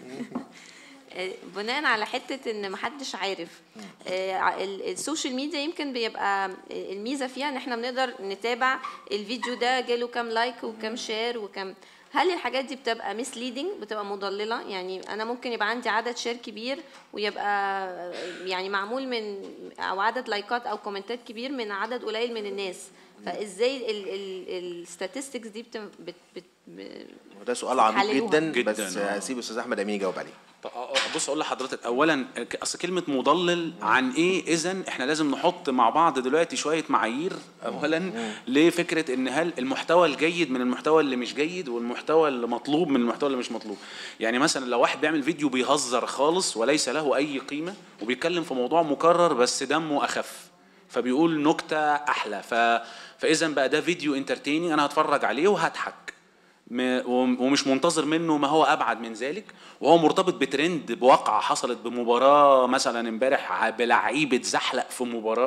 آه، بناء على حته ان محدش عارف آه، ع- ال- السوشيال ميديا يمكن بيبقى الميزه فيها ان احنا بنقدر نتابع الفيديو ده جاله كام لايك وكام شير وكام هل الحاجات دي بتبقى مسليدنج بتبقى مضلله يعني انا ممكن يبقى عندي عدد شير كبير ويبقى يعني معمول من او عدد لايكات او كومنتات كبير من عدد قليل من الناس فازاي الستاتستكس دي بت بت بت وده سؤال عميق بتحللوها. جدا, جداً، بس آه. هسيب استاذ احمد امين يجاوب عليه طب أ- بص اقول لحضرتك اولا ك- اصل كلمه مضلل عن ايه اذا احنا لازم نحط مع بعض دلوقتي شويه معايير اولا لفكره ان هل المحتوى الجيد من المحتوى اللي مش جيد والمحتوى اللي مطلوب من المحتوى اللي مش مطلوب يعني مثلا لو واحد بيعمل فيديو بيهزر خالص وليس له اي قيمه وبيتكلم في موضوع مكرر بس دمه اخف فبيقول نكته احلى ف... فاذا بقى ده فيديو انترتيني انا هتفرج عليه وهضحك م- وم- ومش منتظر منه ما هو ابعد من ذلك وهو مرتبط بترند بواقعه حصلت بمباراه مثلا امبارح ع- بلعيبه زحلق في مباراه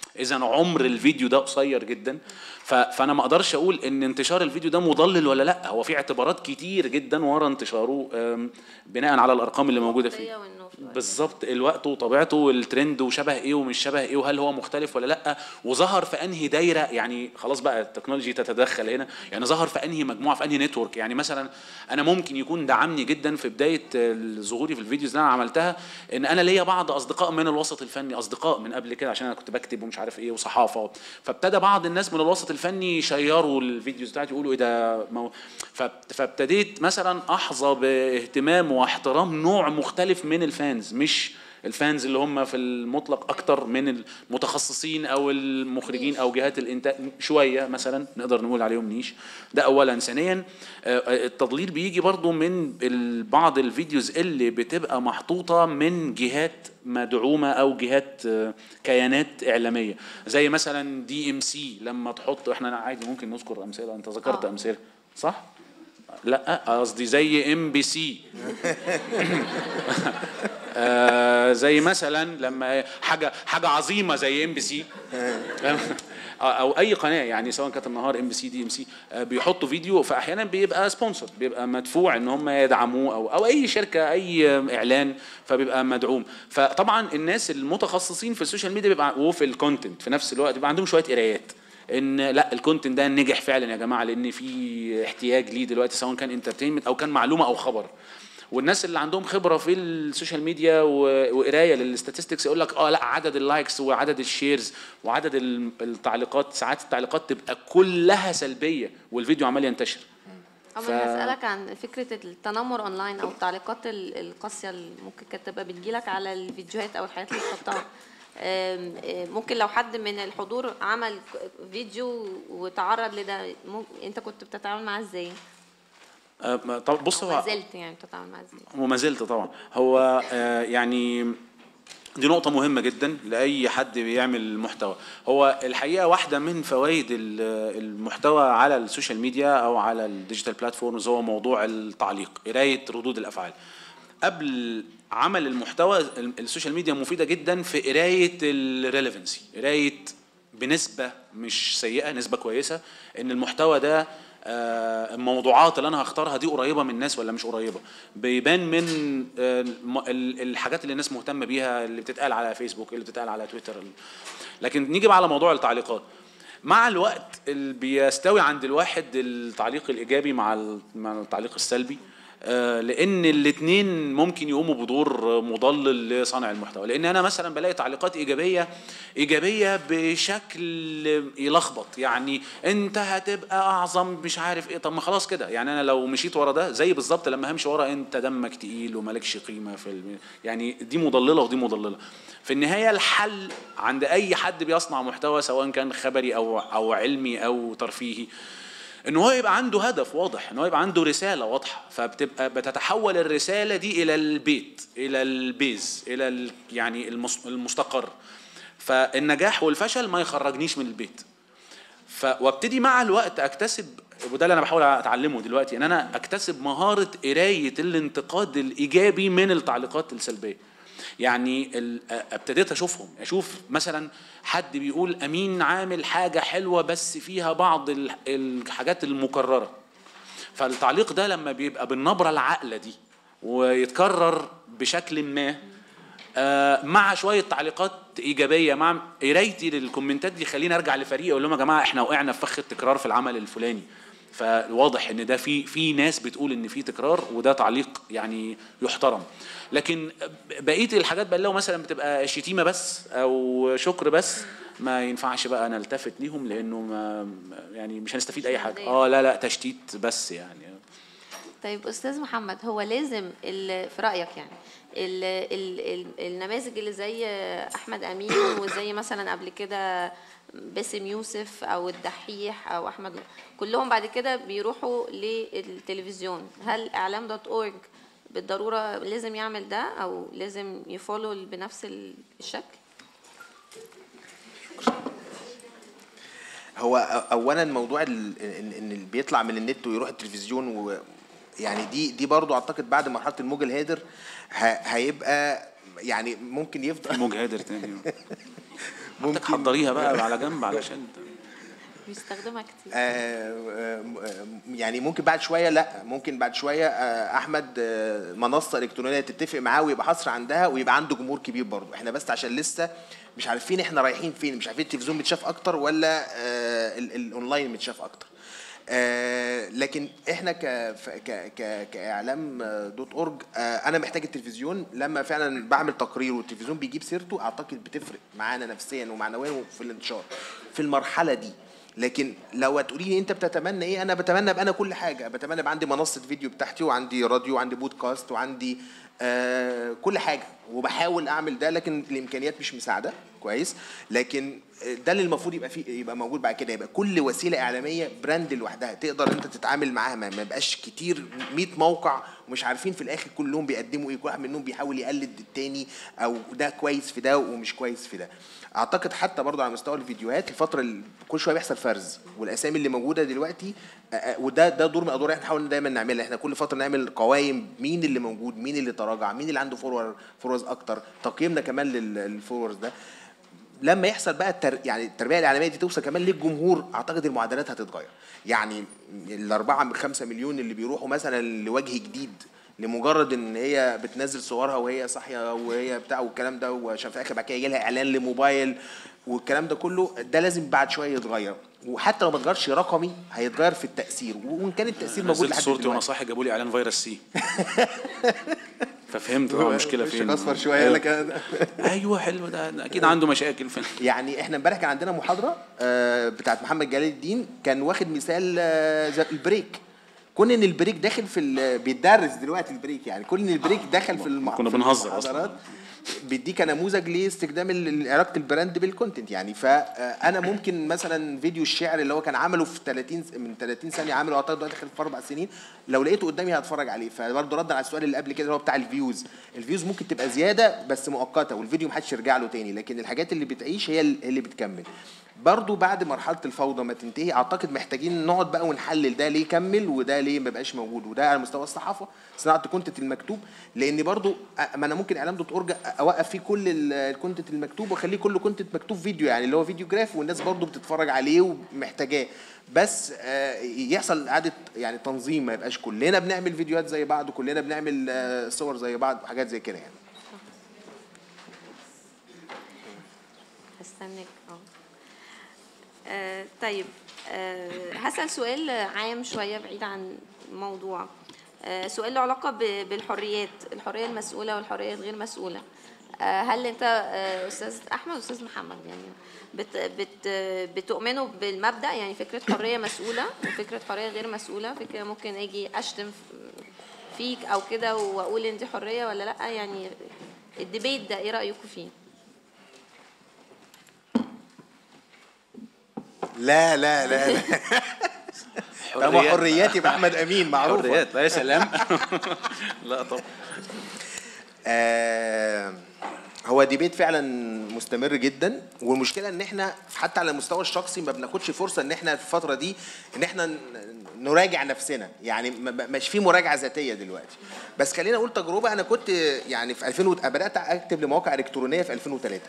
اذا عمر الفيديو ده قصير جدا ف- فانا ما اقدرش اقول ان انتشار الفيديو ده مضلل ولا لا هو في اعتبارات كتير جدا ورا انتشاره أم، بناء على الارقام اللي موجوده فيه والنوع في الوقت. بالظبط الوقت وطبيعته والترند وشبه ايه ومش شبه ايه وهل هو مختلف ولا لا وظهر في انهي دايره يعني خلاص بقى التكنولوجي تتدخل هنا يعني ظهر في انهي مجموعه في انهي نتورك يعني مثلا انا ممكن يكون دعمني جدا في بدايه ظهوري في الفيديوز اللي انا عملتها ان انا ليا بعض اصدقاء من الوسط الفني اصدقاء من قبل كده عشان انا كنت بكتب ومش عارف ايه وصحافه فابتدى بعض الناس من الوسط الفني يشيروا الفيديوز بتاعتي يقولوا ايه ده مو... فابت- فابتديت مثلا احظى باهتمام واحترام نوع مختلف من الفانز مش الفانز اللي هم في المطلق اكتر من المتخصصين او المخرجين او جهات الانتاج شويه مثلا نقدر نقول عليهم نيش ده اولا ثانيا آه، آه، التضليل بيجي برضو من ال- بعض الفيديوز اللي بتبقى محطوطه من جهات مدعومه او جهات آه، كيانات اعلاميه زي مثلا دي ام سي لما تحط احنا عادي ممكن نذكر امثله انت ذكرت آه. امثله صح لا قصدي زي ام بي سي آه، زي مثلا لما حاجه حاجه عظيمه زي ام بي سي او اي قناه يعني سواء كانت النهار ام بي سي دي ام سي بيحطوا فيديو فاحيانا بيبقى سبونسر بيبقى مدفوع ان هم يدعموه او او اي شركه اي اعلان فبيبقى مدعوم فطبعا الناس المتخصصين في السوشيال ميديا بيبقى وفي الكونتنت في نفس الوقت بيبقى عندهم شويه قرايات ان لا الكونتنت ده نجح فعلا يا جماعه لان في احتياج ليه دلوقتي سواء كان انترتينمنت او كان معلومه او خبر والناس اللي عندهم خبره في السوشيال ميديا و- وقرايه للستاتستكس يقول لك اه لا عدد اللايكس وعدد الشيرز وعدد ال- التعليقات ساعات التعليقات تبقى كلها سلبيه والفيديو عمال ينتشر أما ف- أنا هسألك عن فكرة التنمر أونلاين أو التعليقات ال- القاسية اللي ممكن كانت تبقى بتجيلك على الفيديوهات أو الحاجات اللي بتحطها آم، آم، ممكن لو حد من الحضور عمل ك- فيديو وتعرض لده ممكن أنت كنت بتتعامل معاه إزاي؟ آه، ما- طب بص أو هو ما زلت يعني بتتعامل معاه إزاي؟ وما زلت طبعا هو آه، يعني دي نقطة مهمة جدا لأي حد بيعمل محتوى هو الحقيقة واحدة من فوائد ال- المحتوى على السوشيال ميديا أو على الديجيتال بلاتفورمز هو موضوع التعليق قراية ردود الأفعال قبل عمل المحتوى ال- السوشيال ميديا مفيدة جدا في قراية الريليفنسي قراية بنسبة مش سيئة نسبة كويسة إن المحتوى ده آه، الموضوعات اللي انا هختارها دي قريبه من الناس ولا مش قريبه بيبان من آه، الم- ال- الحاجات اللي الناس مهتمه بيها اللي بتتقال على فيسبوك اللي بتتقال على تويتر لكن نيجي بقى على موضوع التعليقات مع الوقت اللي بيستوي عند الواحد التعليق الايجابي مع ال- مع التعليق السلبي آه، لان الاثنين ممكن يقوموا بدور مضلل لصانع المحتوى لان انا مثلا بلاقي تعليقات ايجابيه ايجابيه بشكل يلخبط يعني انت هتبقى اعظم مش عارف ايه طب ما خلاص كده يعني انا لو مشيت ورا ده زي بالظبط لما همشي ورا انت دمك تقيل ومالكش قيمه في الم... يعني دي مضلله ودي مضلله في النهايه الحل عند اي حد بيصنع محتوى سواء كان خبري او او علمي او ترفيهي ان هو يبقى عنده هدف واضح ان هو يبقى عنده رساله واضحه فبتبقى بتتحول الرساله دي الى البيت الى البيز الى ال- يعني المس- المستقر فالنجاح والفشل ما يخرجنيش من البيت ف وابتدي مع الوقت اكتسب وده اللي انا بحاول اتعلمه دلوقتي ان انا اكتسب مهاره قرايه الانتقاد الايجابي من التعليقات السلبيه يعني ال- ابتديت اشوفهم اشوف مثلا حد بيقول امين عامل حاجه حلوه بس فيها بعض ال- الحاجات المكرره فالتعليق ده لما بيبقى بالنبره العاقله دي ويتكرر بشكل ما آه، مع شويه تعليقات ايجابيه مع قرايتي للكومنتات دي خليني ارجع لفريقي اقول لهم يا جماعه احنا وقعنا في فخ التكرار في العمل الفلاني فواضح ان ده في في ناس بتقول ان في تكرار وده تعليق يعني يحترم لكن بقيه الحاجات بقى لو مثلا بتبقى شتيمه بس او شكر بس ما ينفعش بقى نلتفت ليهم لانه ما يعني مش هنستفيد اي حاجه اه لا لا تشتيت بس يعني طيب استاذ محمد هو لازم ال- في رايك يعني ال ال ال النماذج اللي زي احمد امين وزي مثلا قبل كده باسم يوسف او الدحيح او احمد كلهم بعد كده بيروحوا للتلفزيون هل اعلام دوت اورج بالضروره لازم يعمل ده او لازم يفولو بنفس ال- الشكل هو أ- اولا موضوع ال- ان إن اللي بيطلع من النت ويروح التلفزيون و يعني دي دي برضو اعتقد بعد مرحله الموج الهادر ه- هيبقى يعني ممكن يفضل موج هادر تاني ممكن تحضريها بقى على جنب علشان بيستخدمها كتير آه، آه، يعني ممكن بعد شويه لا ممكن بعد شويه آه، احمد آه، منصه الكترونيه تتفق معاه ويبقى حصر عندها ويبقى عنده جمهور كبير برضه احنا بس عشان لسه مش عارفين احنا رايحين فين مش عارفين التلفزيون متشاف اكتر ولا آه، ال- الاونلاين متشاف اكتر آه، لكن احنا ك ف- ك ك كاعلام آه، دوت اورج آه، انا محتاج التلفزيون لما فعلا بعمل تقرير والتلفزيون بيجيب سيرته اعتقد بتفرق معانا نفسيا ومعنويا وفي الانتشار في المرحله دي لكن لو هتقولي لي انت بتتمنى ايه انا بتمنى ابقى انا كل حاجه بتمنى يبقى عندي منصه فيديو بتاعتي وعندي راديو وعندي بودكاست وعندي آه كل حاجه وبحاول اعمل ده لكن الامكانيات مش مساعده كويس لكن ده اللي المفروض يبقى فيه يبقى موجود بعد كده يبقى كل وسيله اعلاميه براند لوحدها تقدر انت تتعامل معاها ما ما يبقاش كتير 100 موقع ومش عارفين في الاخر كلهم بيقدموا ايه كل واحد منهم بيحاول يقلد التاني او ده كويس في ده ومش كويس في ده اعتقد حتى برضه على مستوى الفيديوهات الفتره اللي كل شويه بيحصل فرز والاسامي اللي موجوده دلوقتي آه، آه، وده ده دور من ادوار احنا نحاول دايما نعملها احنا كل فتره نعمل قوائم مين اللي موجود مين اللي تراجع مين اللي عنده فولور فولورز اكتر تقييمنا كمان لل- للفولورز ده لما يحصل بقى التر... يعني التربيه الاعلاميه دي توصل كمان للجمهور اعتقد المعدلات هتتغير يعني الأربعة من خمسة مليون اللي بيروحوا مثلا لوجه جديد لمجرد ان هي بتنزل صورها وهي صاحيه وهي بتاع والكلام ده وعشان في الاخر بعد كده يجي لها اعلان لموبايل والكلام ده كله ده لازم بعد شويه يتغير وحتى لو ما اتغيرش رقمي هيتغير في التاثير وان كان التاثير موجود نزلت لحد صورتي وانا دلوقتي صاحي جابوا لي اعلان فيروس سي ففهمت بقى المشكله وشك فين اصفر شويه قال لك أنا- ايوه حلو ده ده اكيد عنده مشاكل فين يعني احنا امبارح كان عندنا محاضره آه، بتاعت محمد جلال الدين كان واخد مثال آه، زي البريك كون ان البريك داخل في ال- بيتدرس دلوقتي البريك يعني كون ان البريك دخل في الم- كنا في بنهزر أصلاً. المحاضرات بيديك نموذج لاستخدام ال- علاقه البراند بالكونتنت يعني فانا ممكن مثلا فيديو الشعر اللي هو كان عمله في 30 س- من 30 ثانيه عامله اعتقد دلوقتي داخل في اربع سنين لو لقيته قدامي هتفرج عليه فبرضه ردا على السؤال اللي قبل كده اللي هو بتاع الفيوز الفيوز ممكن تبقى زياده بس مؤقته والفيديو محدش يرجع له تاني لكن الحاجات اللي بتعيش هي ال- اللي بتكمل برضو بعد مرحله الفوضى ما تنتهي اعتقد محتاجين نقعد بقى ونحلل ده ليه كمل وده ليه ما بقاش موجود وده على مستوى الصحافه صناعه الكونتنت المكتوب لان برضو أ- ما انا ممكن اعلام دوت اورج اوقف فيه كل ال- الكونتنت المكتوب واخليه كله كونتنت مكتوب فيديو يعني اللي هو فيديو جراف والناس برضو بتتفرج عليه ومحتاجاه بس آه، يحصل اعاده يعني تنظيم ما يبقاش كلنا بنعمل فيديوهات زي بعض وكلنا بنعمل آه، صور زي بعض وحاجات زي كده يعني هستناك اه آه، طيب آه، هسأل سؤال عام شوية بعيد عن الموضوع آه، سؤال له علاقة ب- بالحريات الحرية المسؤولة والحرية الغير مسؤولة آه، هل انت آه، استاذ احمد واستاذ محمد يعني بت بت بتؤمنوا بالمبدا يعني فكره حريه مسؤوله وفكره حريه غير مسؤوله فكره ممكن اجي اشتم فيك او كده واقول ان دي حريه ولا لا يعني الديبيت ده ايه رايكم فيه لا لا لا لا طب حريات يبقى احمد امين معروفه حريات لا يا سلام لا طب آه، هو ديبيت فعلا مستمر جدا والمشكله ان احنا حتى على المستوى الشخصي ما بناخدش فرصه ان احنا في الفتره دي ان احنا ن- نراجع نفسنا يعني ما- ما- مش في مراجعه ذاتيه دلوقتي بس خلينا اقول تجربه انا كنت يعني في 2000 وت- بدات اكتب لمواقع الكترونيه في 2003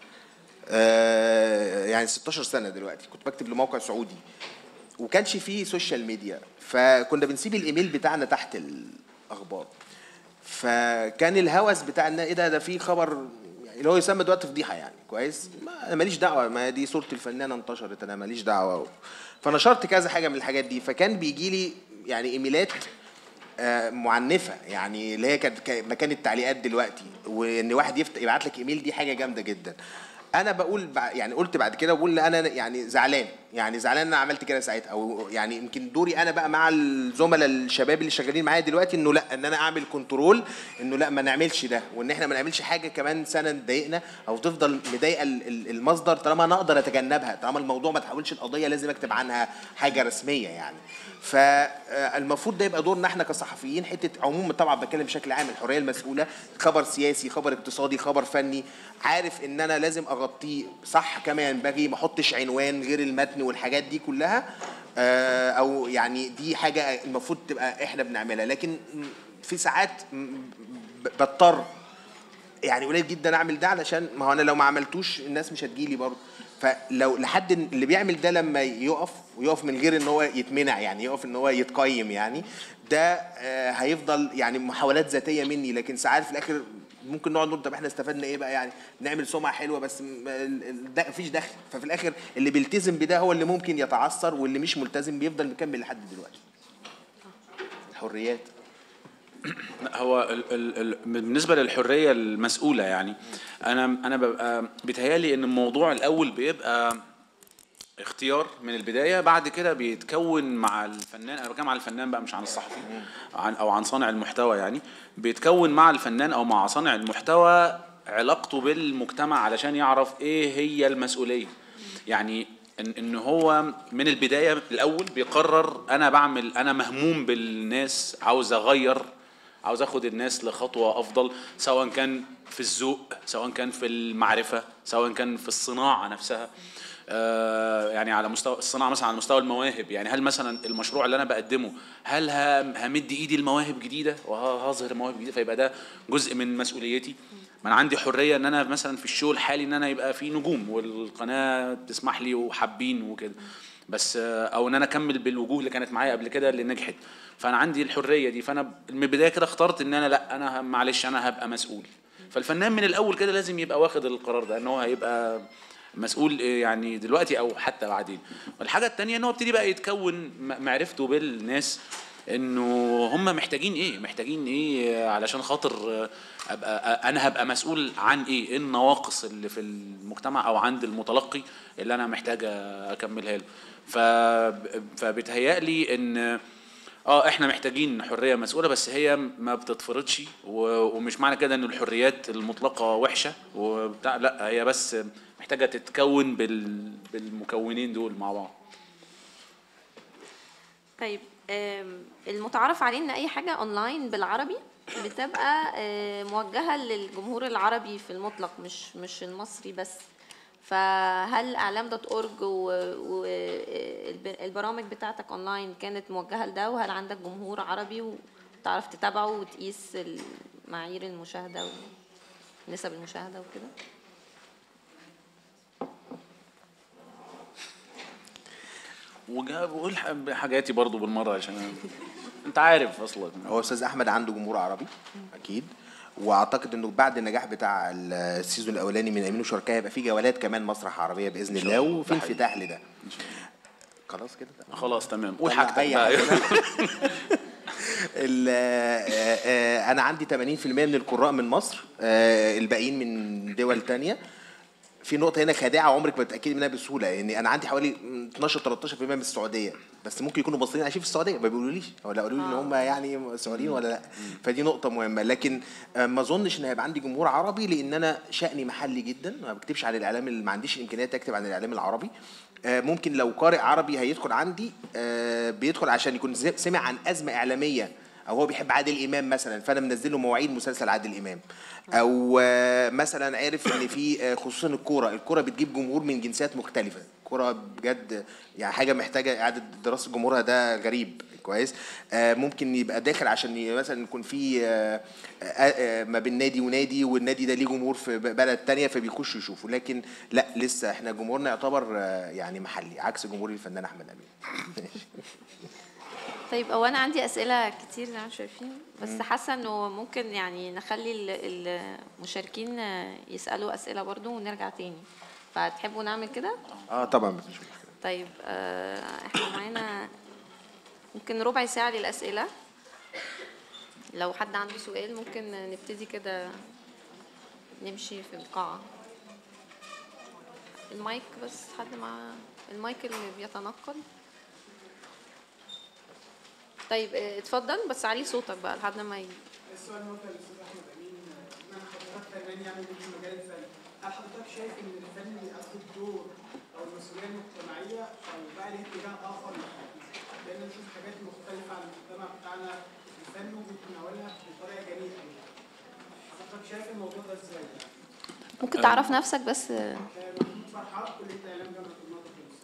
آه، يعني 16 سنه دلوقتي كنت بكتب لموقع سعودي وكانش فيه سوشيال ميديا فكنا بنسيب الايميل بتاعنا تحت الاخبار فكان الهوس بتاع ان ايه ده ده في خبر يعني اللي هو يسمى دلوقتي فضيحه يعني كويس ما انا ماليش دعوه ما دي صوره الفنانه انتشرت انا ماليش دعوه فنشرت كذا حاجه من الحاجات دي فكان بيجي لي يعني ايميلات آه، معنفه يعني اللي هي كانت ك- مكان التعليقات دلوقتي وان واحد يفت... يبعت لك ايميل دي حاجه جامده جدا انا بقول بع- يعني قلت بعد كده بقول لا انا يعني زعلان يعني زعلان ان انا عملت كده ساعتها او يعني يمكن دوري انا بقى مع الزملاء الشباب اللي شغالين معايا دلوقتي انه لا ان انا اعمل كنترول انه لا ما نعملش ده وان احنا ما نعملش حاجه كمان سنه تضايقنا او تفضل مضايقه ال- ال- المصدر طالما انا اقدر اتجنبها طالما الموضوع ما تحولش القضيه لازم اكتب عنها حاجه رسميه يعني فالمفروض ده يبقى دورنا احنا كصحفيين حته عموما طبعا بتكلم بشكل عام الحريه المسؤوله خبر سياسي خبر اقتصادي خبر فني عارف ان انا لازم اغطيه صح كمان باجي ما احطش عنوان غير المتن والحاجات دي كلها آه، او يعني دي حاجه المفروض تبقى احنا بنعملها لكن في ساعات ب- بضطر يعني قليل جدا اعمل ده علشان ما هو انا لو ما عملتوش الناس مش هتجيلي برضه فلو لحد اللي بيعمل ده لما يقف ويقف من غير ان هو يتمنع يعني يقف ان هو يتقيم يعني ده آه، هيفضل يعني محاولات ذاتيه مني لكن ساعات في الاخر ممكن نقعد نقول طب احنا استفدنا ايه بقى يعني نعمل سمعه حلوه بس م- ال- ال- ده مفيش دخل ففي الاخر اللي بيلتزم بده هو اللي ممكن يتعثر واللي مش ملتزم بيفضل مكمل لحد دلوقتي الحريات لا، هو ال ال ال بالنسبه للحريه المسؤوله يعني انا انا ببقى بيتهيالي ان الموضوع الاول بيبقى اختيار من البدايه بعد كده بيتكون مع الفنان انا بتكلم عن الفنان بقى مش عن الصحفي عن او عن صانع المحتوى يعني بيتكون مع الفنان او مع صانع المحتوى علاقته بالمجتمع علشان يعرف ايه هي المسؤوليه يعني ان ان هو من البدايه الاول بيقرر انا بعمل انا مهموم بالناس عاوز اغير عاوز اخد الناس لخطوه افضل سواء كان في الذوق سواء كان في المعرفه سواء كان في الصناعه نفسها آه، يعني على مستوى الصناعه مثلا على مستوى المواهب يعني هل مثلا المشروع اللي انا بقدمه هل ه- همد ايدي لمواهب جديده وهظهر مواهب جديده فيبقى ده جزء من مسؤوليتي ما انا عندي حريه ان انا مثلا في الشو الحالي ان انا يبقى في نجوم والقناه تسمح لي وحابين وكده بس آه، او ان انا اكمل بالوجوه اللي كانت معايا قبل كده اللي نجحت فانا عندي الحريه دي فانا من البدايه كده اخترت ان انا لا انا ه- معلش انا هبقى مسؤول فالفنان من الاول كده لازم يبقى واخد القرار ده ان هو هيبقى مسؤول إيه يعني دلوقتي او حتى بعدين والحاجه التانية ان هو ابتدي بقى يتكون م- معرفته بالناس انه هم محتاجين ايه محتاجين ايه علشان خاطر ابقى انا هبقى مسؤول عن ايه ايه النواقص اللي في المجتمع او عند المتلقي اللي انا محتاج اكملها له ف فبتهيألي ان اه احنا محتاجين حريه مسؤوله بس هي ما بتتفرضش و- ومش معنى كده ان الحريات المطلقه وحشه وبتاع لا هي بس محتاجه تتكون بال بالمكونين دول مع بعض طيب آم، المتعارف عليه ان اي حاجه اونلاين بالعربي بتبقى آه، موجهه للجمهور العربي في المطلق مش مش المصري بس فهل اعلام دوت اورج والبرامج بتاعتك اونلاين كانت موجهه لده وهل عندك جمهور عربي وتعرف تتابعه وتقيس معايير المشاهده ونسب المشاهده وكده وجا- بقول ح- حاجاتي برضو بالمره عشان أنا- انت عارف اصلا هو استاذ احمد عنده جمهور عربي اكيد واعتقد انه بعد النجاح بتاع السيزون الاولاني من امين وشركاه هيبقى في جولات كمان مسرح عربيه باذن الله وفي انفتاح لده خلاص كده خلاص تمام قول طلع حاجتك أي بقى حاجة. ال- آه، آه، انا عندي 80% من القراء من مصر آه، الباقيين من دول تانية في نقطة هنا خادعة عمرك ما تتأكدي منها بسهولة يعني أنا عندي حوالي 12 13% من السعودية بس ممكن يكونوا مصريين عايشين في السعودية ما بيقولوليش ولا قالوا لي إن هم يعني سعوديين ولا لا فدي نقطة مهمة لكن آه، ما أظنش إن هيبقى عندي جمهور عربي لأن أنا شأني محلي جدا ما بكتبش عن الإعلام اللي ما عنديش الإمكانيات أكتب عن الإعلام العربي آه، ممكن لو قارئ عربي هيدخل عندي آه، بيدخل عشان يكون ز- سمع عن أزمة إعلامية او هو بيحب عادل امام مثلا فانا منزل له مواعيد مسلسل عادل امام او آه، مثلا عارف ان في آه، خصوصا الكوره الكوره بتجيب جمهور من جنسيات مختلفه الكوره بجد يعني حاجه محتاجه اعاده دراسه جمهورها ده غريب كويس آه، ممكن يبقى داخل عشان ي- مثلا يكون في آه، آه، آه، ما بين نادي ونادي والنادي ده ليه جمهور في ب- بلد تانية فبيخشوا يشوفوا لكن لا لسه احنا جمهورنا يعتبر آه، يعني محلي عكس جمهور الفنان احمد امين طيب هو انا عندي اسئله كتير زي ما انتم شايفين بس حاسه انه ممكن يعني نخلي ال- المشاركين يسالوا اسئله برضو ونرجع تاني فتحبوا نعمل كده اه طبعا مفيش مشكله طيب آه، احنا معانا ممكن ربع ساعه للاسئله لو حد عنده سؤال ممكن نبتدي كده نمشي في القاعه المايك بس حد مع المايك اللي بيتنقل طيب اه، اتفضل بس علي صوتك بقى لحد ما ي... السؤال مثلا للاستاذ احمد امين ان انا حضرتك فنان يعني من في مجال الفن هل حضرتك شايف ان الفن ياخد الدور او المسؤوليه المجتمعيه او بقى ليه اتجاه اخر لان نشوف حاجات مختلفه عن المجتمع بتاعنا الفن وبيتناولها بطريقه جميله حضرتك شايف الموضوع ده ازاي؟ ممكن تعرف نفسك بس اه، آه، محمود فرحات كليه اعلام جامعه النهضه في مصر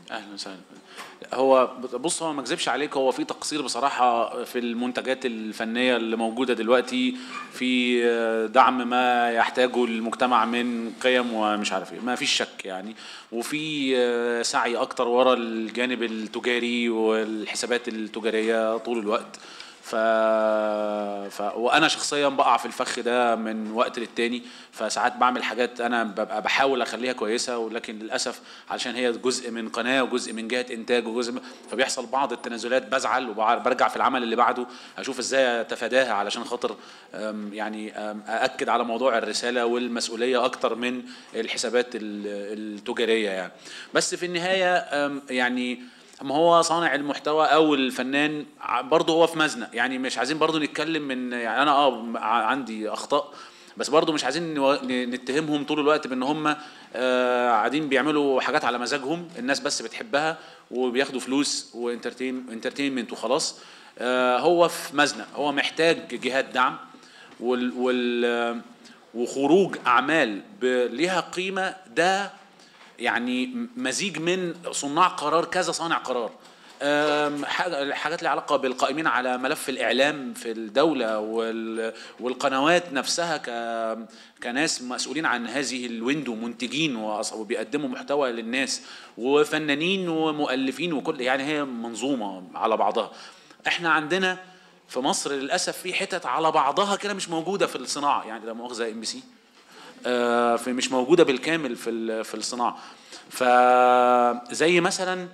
اهلا وسهلا هو بص هو ما اكذبش عليك هو في تقصير بصراحه في المنتجات الفنيه اللي موجوده دلوقتي في دعم ما يحتاجه المجتمع من قيم ومش عارف ايه ما فيش شك يعني وفي سعي اكتر ورا الجانب التجاري والحسابات التجاريه طول الوقت ف... ف... وانا شخصيا بقع في الفخ ده من وقت للتاني فساعات بعمل حاجات انا ببقى بحاول اخليها كويسه ولكن للاسف علشان هي جزء من قناه وجزء من جهه انتاج وجزء من... فبيحصل بعض التنازلات بزعل وبرجع في العمل اللي بعده اشوف ازاي اتفاداها علشان خاطر أم يعني أم ااكد على موضوع الرساله والمسؤوليه اكتر من الحسابات التجاريه يعني بس في النهايه أم يعني اما هو صانع المحتوى او الفنان برضه هو في مزنق يعني مش عايزين برضه نتكلم من يعني انا اه عندي اخطاء بس برضه مش عايزين نتهمهم طول الوقت بان هم آه قاعدين بيعملوا حاجات على مزاجهم الناس بس بتحبها وبياخدوا فلوس وانترتين انترتينمنت وخلاص آه هو في مزنق هو محتاج جهات دعم وال, وال وخروج اعمال ليها قيمه ده يعني مزيج من صناع قرار كذا صانع قرار حاجات لها علاقه بالقائمين على ملف الاعلام في الدوله والقنوات نفسها كناس مسؤولين عن هذه الويندو منتجين وبيقدموا محتوى للناس وفنانين ومؤلفين وكل يعني هي منظومه على بعضها احنا عندنا في مصر للاسف في حتت على بعضها كده مش موجوده في الصناعه يعني لا مؤاخذه ام بي سي في مش موجوده بالكامل في في الصناعه فزي مثلا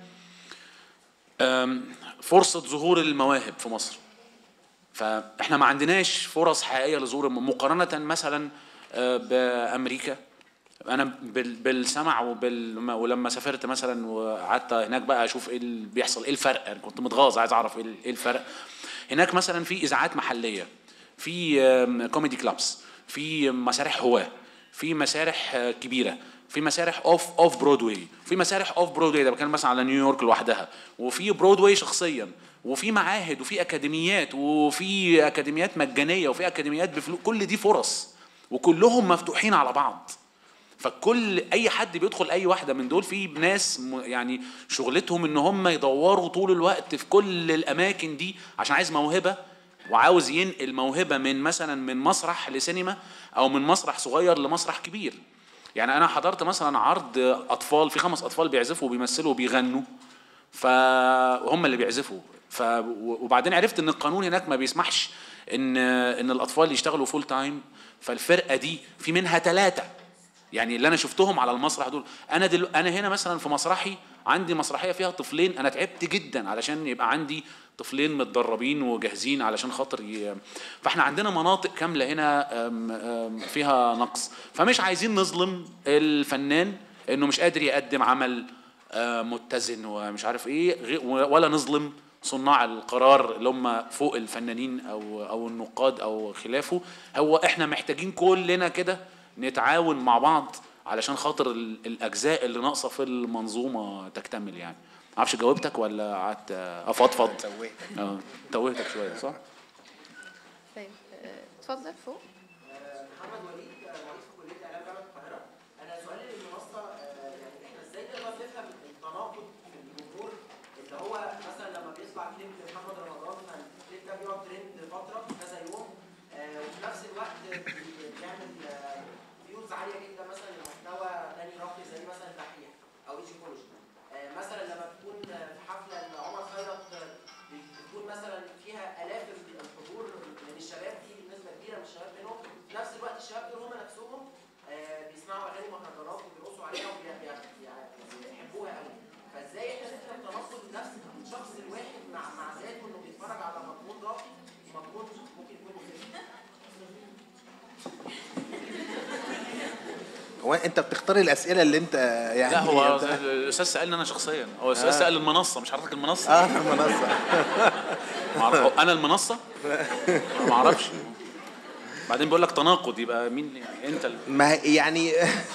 فرصه ظهور المواهب في مصر فاحنا ما عندناش فرص حقيقيه لظهور مقارنه مثلا بامريكا انا بالسمع وبال ولما سافرت مثلا وقعدت هناك بقى اشوف ايه اللي بيحصل ايه الفرق انا كنت متغاظ عايز اعرف ايه الفرق هناك مثلا في اذاعات محليه في كوميدي كلابس في مسارح هواه في مسارح كبيره في مسارح اوف اوف برودواي في مسارح اوف برودواي ده بتكلم مثلا على نيويورك لوحدها وفي برودواي شخصيا وفي معاهد وفي اكاديميات وفي اكاديميات مجانيه وفي اكاديميات بفلوس كل دي فرص وكلهم مفتوحين على بعض فكل اي حد بيدخل اي واحده من دول في ناس يعني شغلتهم ان هم يدوروا طول الوقت في كل الاماكن دي عشان عايز موهبه وعاوز ينقل موهبه من مثلا من مسرح لسينما او من مسرح صغير لمسرح كبير يعني انا حضرت مثلا عرض اطفال في خمس اطفال بيعزفوا وبيمثلوا وبيغنوا فهم اللي بيعزفوا ف وبعدين عرفت ان القانون هناك ما بيسمحش ان ان الاطفال يشتغلوا فول تايم فالفرقه دي في منها ثلاثه يعني اللي انا شفتهم على المسرح دول انا دل... انا هنا مثلا في مسرحي عندي مسرحيه فيها طفلين انا تعبت جدا علشان يبقى عندي طفلين متدربين وجاهزين علشان خاطر ي... فاحنا عندنا مناطق كامله هنا أم أم فيها نقص فمش عايزين نظلم الفنان انه مش قادر يقدم عمل متزن ومش عارف ايه ولا نظلم صناع القرار اللي هم فوق الفنانين او او النقاد او خلافه هو احنا محتاجين كلنا كده نتعاون مع بعض علشان خاطر الاجزاء اللي ناقصه في المنظومه تكتمل يعني معرفش جاوبتك ولا قعدت افضفض توهتك اه توهتك شويه صح طيب اتفضل فوق محمد وليد رئيس كليه اعلام جامعه القاهره انا سؤالي للمنصه يعني احنا ازاي نقدر نفهم التناقض في الجمهور اللي هو مثلا لما بيطلع كليب لمحمد رمضان فالكليب ده بيقعد ترند فتره كذا يوم وفي نفس الوقت بيعمل فيوز عاليه جدا مثلا لمحتوى تاني راقي زي مثلا دحيح او ايجيكولوجي مثلا لما بتكون في حفله لعمر خيرت بتكون مثلا فيها الاف الحضور من الشباب دي نسبه كبيره من الشباب منهم في نفس الوقت الشباب دول هم نفسهم بيسمعوا اغاني مهرجانات وبيرقصوا عليها وبيحبوها قوي فازاي احنا نفهم تناقض نفس الشخص الواحد مع مع ذاته انه بيتفرج على مضمون راقي ومضمون ممكن يكون مفيد هو انت بتختار الاسئله اللي انت يعني لا هو الاستاذ سالني انا شخصيا هو الاستاذ سال المنصه مش حضرتك المنصه اه المنصه معرف- انا المنصه ما اعرفش بعدين بيقول لك تناقض يبقى مين يعني انت ال- ما هي- يعني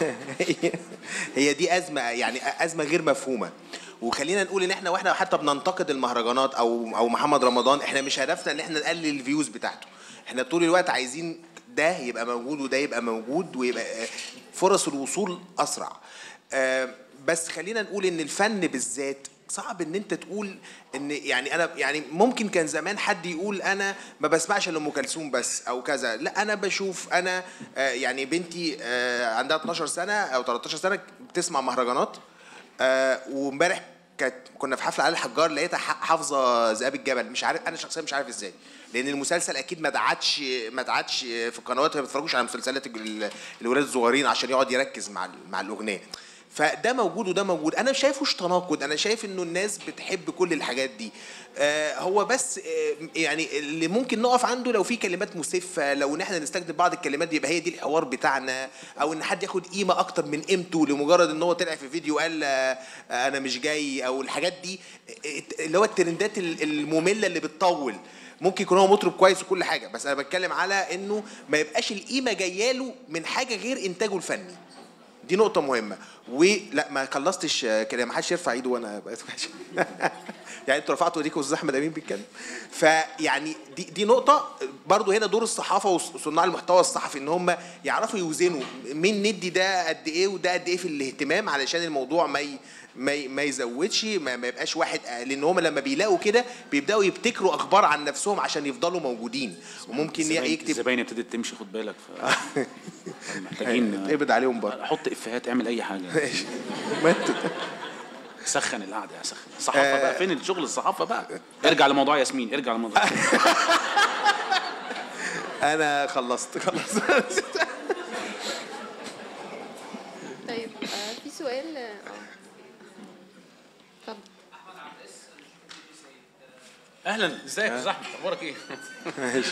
هي دي ازمه يعني ازمه غير مفهومه وخلينا نقول ان احنا واحنا حتى بننتقد المهرجانات او او محمد رمضان احنا مش هدفنا ان احنا نقلل الفيوز بتاعته احنا طول الوقت عايزين ده يبقى موجود وده يبقى موجود ويبقى آه، فرص الوصول اسرع آه، بس خلينا نقول ان الفن بالذات صعب ان انت تقول ان يعني انا يعني ممكن كان زمان حد يقول انا ما بسمعش لام كلثوم بس او كذا لا انا بشوف انا آه، يعني بنتي آه، عندها 12 سنه او 13 سنه بتسمع مهرجانات آه، وامبارح كانت كنا في حفله علي الحجار لقيتها ح- حافظه ذئاب الجبل مش عارف انا شخصيا مش عارف ازاي لان المسلسل اكيد ما دعتش ما دعتش في القنوات ما بيتفرجوش على مسلسلات ال- الولاد الصغيرين عشان يقعد يركز مع ال- مع الاغنيه فده موجود وده موجود انا مش شايفوش تناقض انا شايف انه الناس بتحب كل الحاجات دي آه هو بس آه يعني اللي ممكن نقف عنده لو في كلمات مسفه لو ان احنا نستخدم بعض الكلمات يبقى هي دي الحوار بتاعنا او ان حد ياخد قيمه اكتر من قيمته لمجرد ان هو طلع في فيديو قال آه انا مش جاي او الحاجات دي آه، اللي هو الترندات ال- الممله اللي بتطول ممكن يكون هو مطرب كويس وكل حاجه بس انا بتكلم على انه ما يبقاش القيمه جايه له من حاجه غير انتاجه الفني دي نقطة مهمة ولا ما خلصتش آه، كلام ما حدش يرفع ايده وانا بقيت ماشي يعني انتوا رفعتوا ايديكم واستاذ احمد امين بيتكلم فيعني دي دي نقطة برضو هنا دور الصحافة وصناع المحتوى الصحفي ان هم يعرفوا يوزنوا مين ندي ده قد ايه وده قد ايه في الاهتمام علشان الموضوع ما ي... ما ي- ما يزودش ما, ما يبقاش واحد لان هم لما بيلاقوا كده بيبداوا يبتكروا اخبار عن نفسهم عشان يفضلوا موجودين وممكن الزباين- يكتب الزباين ابتدت تمشي خد بالك ف... محتاجين ابعد عليهم بره حط افيهات اعمل اي حاجه ماشي ما انت سخن القعده يا سخن الصحافه بقى فين الشغل الصحافه بقى ارجع لموضوع ياسمين ارجع لموضوع انا خلصت خلصت طيب آه، في سؤال اه اتفضل اهلا ازيك يا زحمه اخبارك ايه ماشي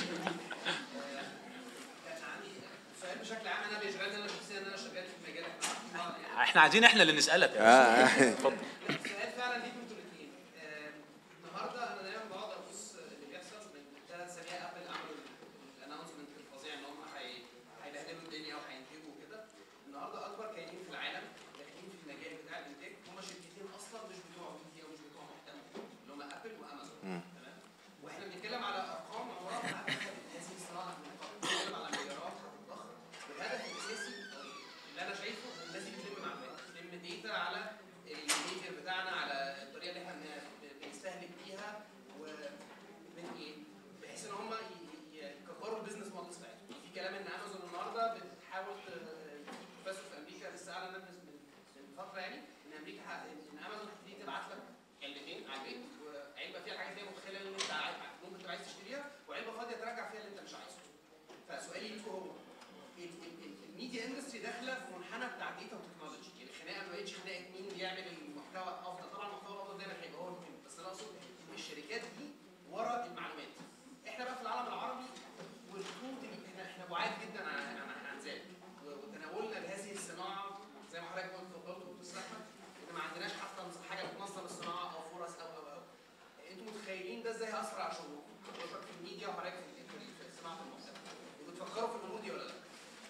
السؤال بشكل عام انا بيشغلني انا شخصيا ان انا شغال في مجال احنا عايزين احنا اللي نسالك يا باشا. اتفضل السؤال فعلا ليكم انتوا الاثنين النهارده انا دايما بقعد ابص اللي بيحصل من ثلاث اسابيع قبل عملوا الانونسمنت الفظيع ان هم هي- هيبهدلوا الدنيا وهينتجوا وكده النهارده اكبر كيانين في العالم داخلين في المجال بتاع الانتاج هم شركتين اصلا مش بتوع ميديا ومش بتوع محتوى اللي هم ابل وامازون تمام واحنا بنتكلم على ارقام عمرها ما عدت هذه الصناعه بنتكلم على مليارات هتتضخم والهدف الاساسي اللي انا شايفه إن لازم يتم معلومات يتم ديتا على الميجر بتاعنا على الطريقه اللي احنا بن- بنستهلك بيها ومن ايه بحيث ان هم يكبروا البيزنس مودلز بتاعتهم في كلام ان امازون النهارده بتحاول ت- بروفيسور في امريكا لسه اعلن من من فتره يعني ان امريكا ح- ان امازون هتبتدي تبعت لك علبتين على البيت وعلبه فيها الحاجات اللي هي متخيله ان انت عايز- ممكن تبقى عايز تشتريها وعلبه فاضيه ترجع فيها اللي انت مش عايزه فسؤالي ليكم هو ال- ال- ال- الميديا اندستري داخله في منحنى بتاع ديتا وتكنولوجي يعني الخناقه ما بقتش خناقه مين بيعمل المحتوى افضل طبعا المحتوى الافضل دايما هيبقى هو المهم بس انا اقصد ان الشركات دي ورا المعلومات احنا بقى في العالم العربي والخطوط اللي احنا احنا بعاد جدا عن عن عن ذلك و- وتناولنا لهذه الصناعه زي ما حضرتك قلت قلت دكتور احمد ان ما عندناش حتى حاجه بتنظم الصناعه او فرص او او او انتوا متخيلين ده ازاي هيأثر على شغلكم؟ حضرتك في الميديا وحضرتك في في- في صناعه المحتوى بتفكروا في الامور دي ولا لا؟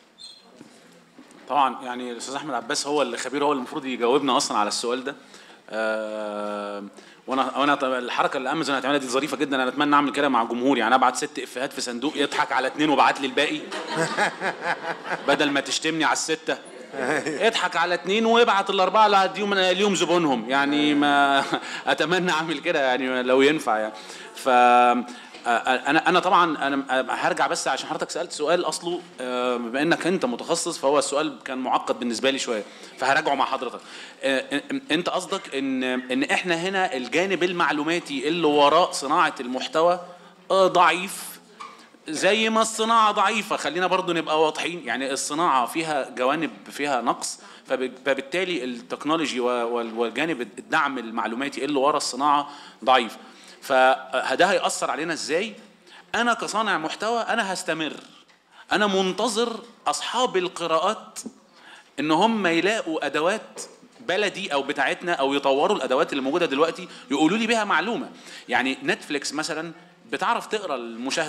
طبعا يعني الاستاذ احمد عباس هو اللي خبير هو اللي المفروض يجاوبنا اصلا على السؤال ده آه وانا وانا طب الحركه اللي امازون هتعملها دي ظريفه جدا انا اتمنى اعمل كده مع الجمهور يعني ابعت ست افيهات في صندوق يضحك على اتنين وابعت لي الباقي بدل ما تشتمني على السته اضحك على اتنين وابعت الاربعه اللي هديهم انا ليهم زبونهم يعني ما اتمنى اعمل كده يعني لو ينفع يعني ف انا انا طبعا انا هرجع بس عشان حضرتك سالت سؤال اصله آه، بما انك انت متخصص فهو السؤال كان معقد بالنسبه لي شويه فهراجعه مع حضرتك آه، انت قصدك ان ان احنا هنا الجانب المعلوماتي اللي وراء صناعه المحتوى آه، ضعيف زي ما الصناعة ضعيفة خلينا برضو نبقى واضحين يعني الصناعة فيها جوانب فيها نقص فب- فبالتالي التكنولوجي و- وال- والجانب الدعم المعلوماتي اللي ورا الصناعة ضعيف فده هيأثر علينا ازاي انا كصانع محتوى انا هستمر انا منتظر اصحاب القراءات ان هم يلاقوا ادوات بلدي او بتاعتنا او يطوروا الادوات اللي موجوده دلوقتي يقولوا لي بيها معلومه يعني نتفليكس مثلا بتعرف تقرا المشاهده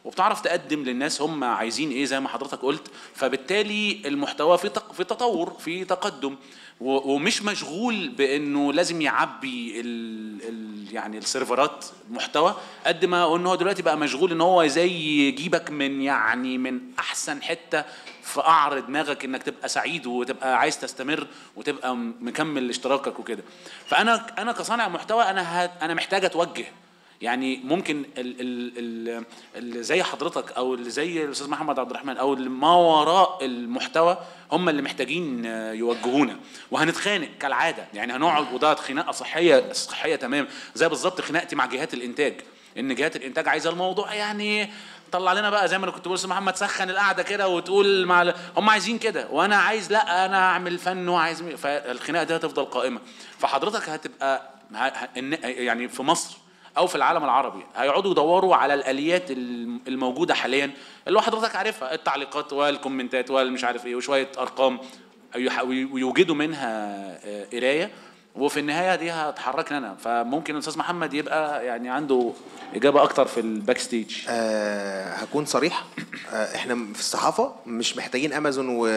وبتعرف تقدم للناس هم عايزين ايه زي ما حضرتك قلت فبالتالي المحتوى في تق- في تطور في تقدم و- ومش مشغول بانه لازم يعبي ال ال يعني السيرفرات محتوى قد ما ان هو دلوقتي بقى مشغول ان هو زي يجيبك من يعني من احسن حته في قعر دماغك انك تبقى سعيد وتبقى عايز تستمر وتبقى م- مكمل اشتراكك وكده فانا انا كصانع محتوى انا هت انا محتاج اتوجه يعني ممكن ال ال ال ال زي حضرتك او اللي زي الاستاذ محمد عبد الرحمن او اللي ما وراء المحتوى هم اللي محتاجين آه، يوجهونا وهنتخانق كالعاده يعني هنقعد وده خناقه صحيه صحيه تمام زي بالظبط خناقتي مع جهات الانتاج ان جهات الانتاج عايزه الموضوع يعني طلع لنا بقى زي ما انا كنت بقول استاذ محمد سخن القعده كده وتقول مع ال- هم عايزين كده وانا عايز لا انا اعمل فن وعايز مي- فالخناقه دي هتفضل قائمه فحضرتك هتبقى ه- ه- إن- يعني في مصر او في العالم العربي هيقعدوا يدوروا على الاليات الم- الموجوده حاليا اللي هو حضرتك عارفها التعليقات والكومنتات والمش عارف ايه وشويه ارقام يح- ويوجدوا منها آه، قرايه وفي النهايه دي هتحركنا انا فممكن الاستاذ محمد يبقى يعني عنده اجابه اكتر في الباك ستيج آه هكون صريح آه احنا في الصحافه مش محتاجين امازون و...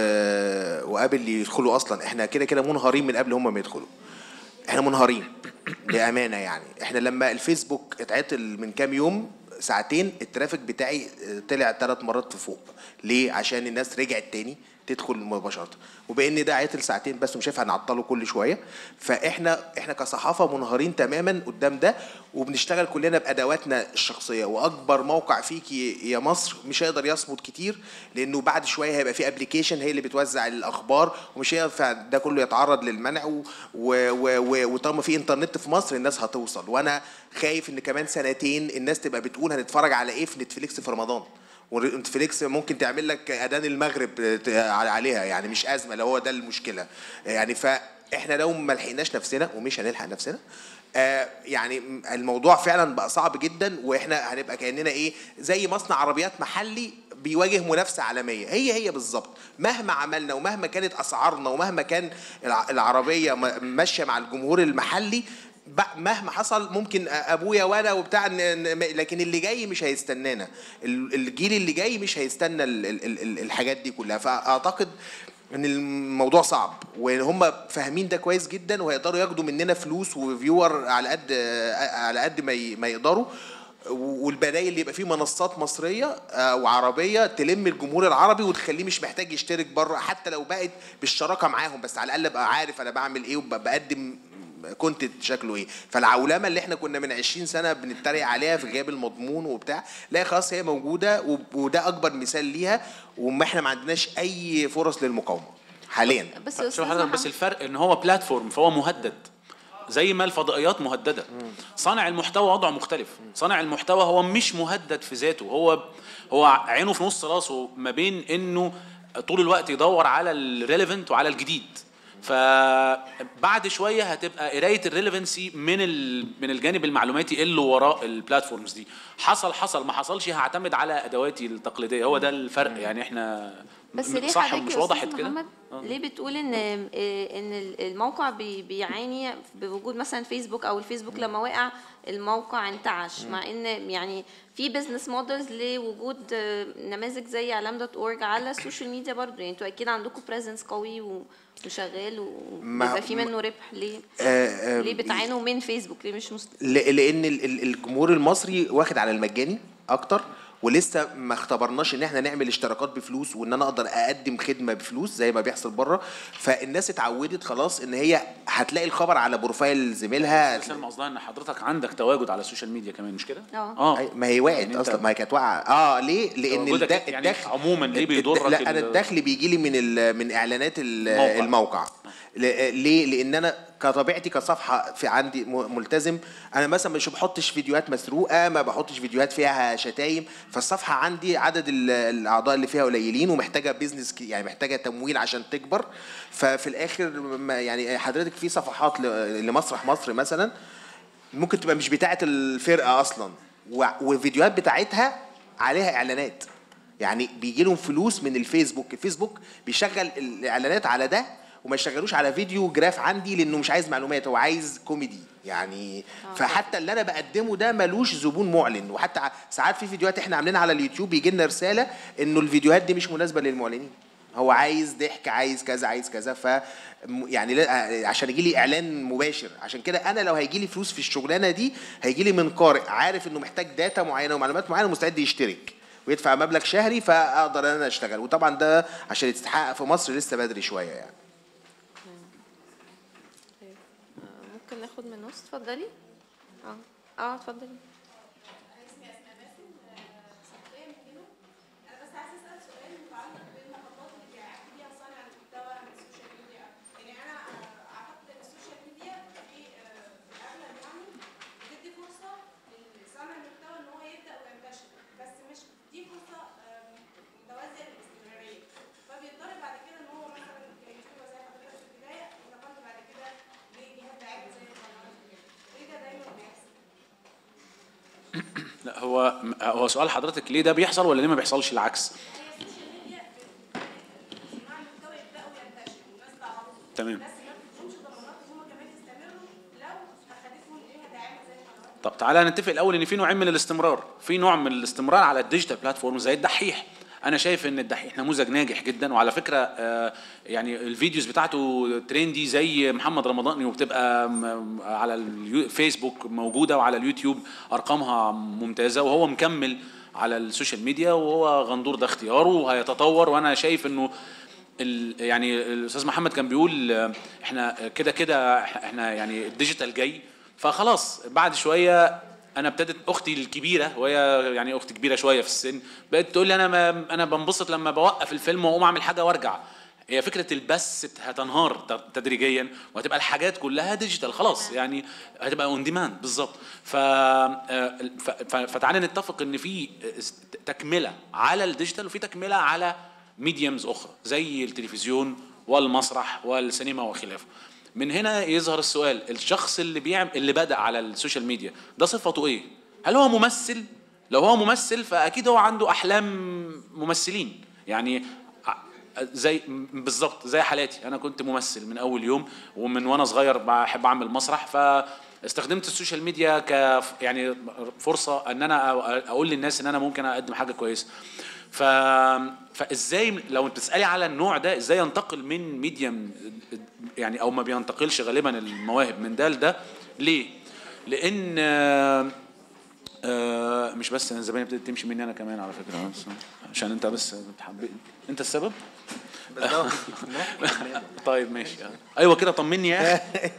وابل يدخلوا اصلا احنا كده كده منهارين من قبل هم ما يدخلوا احنا منهارين بامانه يعني احنا لما الفيسبوك اتعطل من كام يوم ساعتين الترافيك بتاعي آه، طلع ثلاث مرات في فوق ليه عشان الناس رجعت تاني تدخل مباشره وبان ده عطل ساعتين بس ومش هينفع نعطله كل شويه فاحنا احنا كصحافه منهارين تماما قدام ده وبنشتغل كلنا بادواتنا الشخصيه واكبر موقع فيك ي- يا مصر مش هيقدر يصمد كتير لانه بعد شويه هيبقى في ابلكيشن هي اللي بتوزع الاخبار ومش هينفع ده كله يتعرض للمنع و- و- و- و- وطالما في انترنت في مصر الناس هتوصل وانا خايف ان كمان سنتين الناس تبقى بتقول هنتفرج على ايه في نتفليكس في رمضان ونتفليكس ممكن تعمل لك اذان المغرب ت- عليها يعني مش ازمه لو هو ده المشكله يعني فاحنا لو ما لحقناش نفسنا ومش هنلحق نفسنا آه يعني م- الموضوع فعلا بقى صعب جدا واحنا هنبقى كاننا ايه زي مصنع عربيات محلي بيواجه منافسه عالميه هي هي بالظبط مهما عملنا ومهما كانت اسعارنا ومهما كان الع- العربيه م- ماشيه مع الجمهور المحلي ب- مهما حصل ممكن ابويا وانا وبتاع ن- ن- لكن اللي جاي مش هيستنانا ال- الجيل اللي جاي مش هيستنى ال- ال- ال- الحاجات دي كلها فاعتقد ان الموضوع صعب وهم فاهمين ده كويس جدا وهيقدروا ياخدوا مننا فلوس وفيور على قد على قد ما ي- ما يقدروا والبدايل اللي يبقى فيه منصات مصريه آه، وعربيه تلم الجمهور العربي وتخليه مش محتاج يشترك بره حتى لو بقت بالشراكه معاهم بس على الاقل ابقى عارف انا بعمل ايه وبقدم كونتنت شكله ايه فالعولمه اللي احنا كنا من 20 سنه بنتريق عليها في غياب المضمون وبتاع لا خلاص هي موجوده وب- وده اكبر مثال ليها وما احنا ما عندناش اي فرص للمقاومه حاليا بس شوف أستاذ حضرتك بس محمد- الفرق ان هو بلاتفورم فهو مهدد زي ما الفضائيات مهدده صانع المحتوى وضعه مختلف صانع المحتوى هو مش مهدد في ذاته هو هو عينه في نص راسه ما بين انه طول الوقت يدور على الريليفنت وعلى الجديد فبعد شويه هتبقى قرايه الريليفنسي من ال... من الجانب المعلوماتي اللي وراء البلاتفورمز دي حصل حصل ما حصلش هعتمد على ادواتي التقليديه هو ده الفرق يعني احنا بس م- ليه صح حضرتك مش يا وضحت أستاذ كده محمد ليه بتقول ان إيه، ان الموقع بي- بيعاني بوجود مثلا فيسبوك او الفيسبوك لما وقع الموقع انتعش مع ان يعني في بزنس مودلز لوجود آه، نماذج زي اعلام دوت اورج على السوشيال ميديا برضه يعني انتوا اكيد عندكم بريزنس قوي و- وشغال ما- وبيبقى في منه ربح ليه آه، آه، ليه بتعانوا من فيسبوك ليه مش مست... ل- لان ال- ال- الجمهور المصري واخد على المجاني اكتر ولسه ما اختبرناش ان احنا نعمل اشتراكات بفلوس وان انا اقدر اقدم خدمه بفلوس زي ما بيحصل بره فالناس اتعودت خلاص ان هي هتلاقي الخبر على بروفايل زميلها سلمى قصدها ان حضرتك عندك تواجد على السوشيال ميديا كمان مش كده؟ اه. أي- ما هي وقعت يعني أنت- اصلا ما هي كانت واقعه اه ليه لان تواجدك الد- يعني الدخل عموماً ليه الد- بيضرك لا انا ال- الدخل بيجي لي من ال- من اعلانات ال- الموقع. الموقع ل- ليه لان انا كطبيعتي كصفحه في عندي م- ملتزم انا مثلا مش بحطش فيديوهات مسروقه ما بحطش فيديوهات فيها شتايم فالصفحه عندي عدد ال- الاعضاء اللي فيها قليلين ومحتاجه بيزنس ك- يعني محتاجه تمويل عشان تكبر ففي الاخر ما- يعني حضرتك في صفحات ل- لمسرح مصر مثلا ممكن تبقى مش بتاعه الفرقه اصلا و- والفيديوهات بتاعتها عليها اعلانات يعني بيجي لهم فلوس من الفيسبوك الفيسبوك بيشغل الاعلانات على ده وما يشتغلوش على فيديو جراف عندي لانه مش عايز معلومات هو عايز كوميدي يعني فحتى اللي انا بقدمه ده ملوش زبون معلن وحتى ع- ساعات في فيديوهات احنا عاملينها على اليوتيوب بيجي لنا رساله انه الفيديوهات دي مش مناسبه للمعلنين هو عايز ضحك عايز كذا عايز كذا ف م- يعني لا- عشان يجي لي اعلان مباشر عشان كده انا لو هيجي لي فلوس في الشغلانه دي هيجي لي من قارئ عارف انه محتاج داتا معينه ومعلومات معينه مستعد يشترك ويدفع مبلغ شهري فاقدر انا اشتغل وطبعا ده عشان يتحقق في مصر لسه بدري شويه يعني ممكن ناخد من النص اتفضلي اه اه اتفضلي انا بس عايزه اسال سؤال متعلق بالمحطات اللي بيعدي بيها صانع المحتوى على السوشيال ميديا يعني انا آه، اعتقد ان السوشيال ميديا في آه، في الاغلب يعني بتدي فرصه لصانع المحتوى ان هو يبدا وينتشر بس مش بتدي فرصه آه، متوازيه للاستمراريه فبيضطر بعد كده ان هو مثلا كيوتيوبر زي حضرتك في البدايه انتقلت بعد كده لجهات دعايه زي القنوات وكده ايه ده دايما بيحصل لا هو هو سؤال حضرتك ليه ده بيحصل ولا ليه ما بيحصلش العكس هي السوشيال ميديا صناع المحتوى يبداوا ينتشروا والناس تعرفهم تمام بس ما بتديهمش ضمانات ان هم كمان يستمروا لو اخدتهم جهه داعمه زي القنوات طب تعالى نتفق الاول ان في نوعين من الاستمرار في نوع من الاستمرار على الديجيتال بلاتفورم زي الدحيح انا شايف ان الدحيح نموذج ناجح جدا وعلى فكره آه، يعني الفيديوز بتاعته ترندي زي محمد رمضاني وبتبقى م- على الفيسبوك موجوده وعلى اليوتيوب ارقامها ممتازه وهو مكمل على السوشيال ميديا وهو غندور ده اختياره وهيتطور وانا شايف انه ال- يعني الاستاذ محمد كان بيقول آه، احنا كده كده احنا يعني الديجيتال جاي فخلاص بعد شويه انا ابتدت اختي الكبيره وهي يعني اختي كبيره شويه في السن بقت تقول لي انا ما انا بنبسط لما بوقف الفيلم واقوم اعمل حاجه وارجع هي فكره البث هتنهار ت- تدريجيا وهتبقى الحاجات كلها ديجيتال خلاص يعني هتبقى اون ديماند بالظبط ف آه، ف- ف- فتعالى نتفق ان في تكمله على الديجيتال وفي تكمله على ميديمز اخرى زي التلفزيون والمسرح والسينما وخلافه من هنا يظهر السؤال الشخص اللي بيعمل اللي بدا على السوشيال ميديا ده صفته ايه هل هو ممثل لو هو ممثل فاكيد هو عنده احلام ممثلين يعني ع- زي بالظبط زي حالاتي انا كنت ممثل من اول يوم ومن وانا صغير بحب اعمل مسرح فاستخدمت السوشيال ميديا ك يعني فرصه ان انا أ- اقول للناس ان انا ممكن اقدم حاجه كويسه ف فازاي لو انت بتسالي على النوع ده ازاي ينتقل من ميديم يعني او ما بينتقلش غالبا المواهب من ده لده ليه لان آه، آه، مش بس انا الزباين ابتدت تمشي مني انا كمان على فكره بس عشان انت بس بتحب انت السبب طيب ماشي ايوه كده طمني يا اخي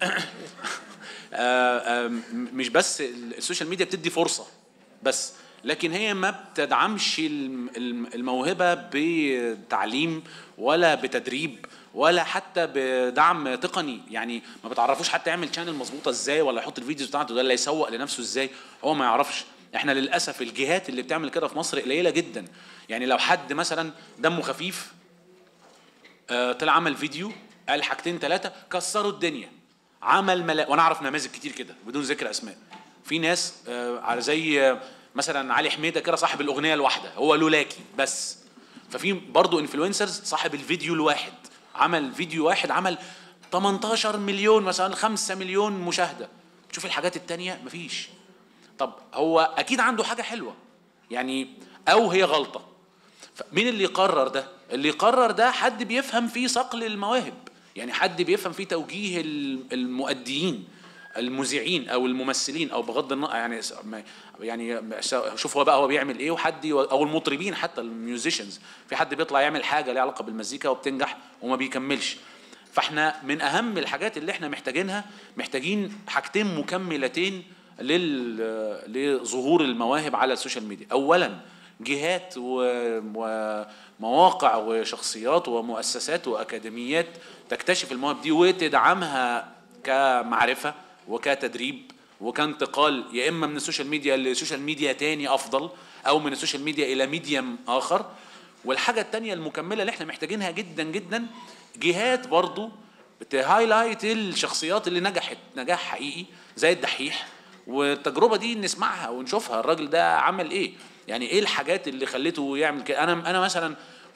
آه، آه، م- مش بس ال- السوشيال ميديا بتدي فرصه بس لكن هي ما بتدعمش الم- الم- الموهبه بتعليم ولا بتدريب ولا حتى بدعم تقني يعني ما بتعرفوش حتى يعمل شانل مظبوطه ازاي ولا يحط الفيديوز بتاعته ده اللي يسوق لنفسه ازاي هو ما يعرفش احنا للاسف الجهات اللي بتعمل كده في مصر قليله جدا يعني لو حد مثلا دمه خفيف آه، طلع عمل فيديو قال حاجتين ثلاثه كسروا الدنيا عمل ملا وانا اعرف نماذج كتير كده بدون ذكر اسماء في ناس آه، على زي آه، مثلا علي حميده كده صاحب الاغنيه الواحده هو لولاكي بس ففي برضه انفلونسرز صاحب الفيديو الواحد عمل فيديو واحد عمل 18 مليون مثلا 5 مليون مشاهده تشوف الحاجات التانية مفيش طب هو اكيد عنده حاجه حلوه يعني او هي غلطه مين اللي يقرر ده؟ اللي يقرر ده حد بيفهم في صقل المواهب يعني حد بيفهم في توجيه ال- المؤديين المذيعين او الممثلين او بغض النظر يعني س- ما- يعني س- شوف هو بقى هو بيعمل ايه وحد يو- او المطربين حتى الميوزيشنز في حد بيطلع يعمل حاجه ليها علاقه بالمزيكا وبتنجح وما بيكملش فاحنا من اهم الحاجات اللي احنا محتاجينها محتاجين حاجتين مكملتين لل- لظهور المواهب على السوشيال ميديا اولا جهات و- ومواقع وشخصيات ومؤسسات واكاديميات تكتشف المواهب دي وتدعمها كمعرفه وكتدريب وكانتقال يا اما من السوشيال ميديا لسوشيال ميديا تاني افضل او من السوشيال ميديا الى ميديم اخر والحاجه التانيه المكمله اللي احنا محتاجينها جدا جدا جهات برضو بتهايلايت الشخصيات اللي نجحت نجاح حقيقي زي الدحيح والتجربه دي نسمعها ونشوفها الراجل ده عمل ايه يعني ايه الحاجات اللي خلته يعمل كده انا انا مثلا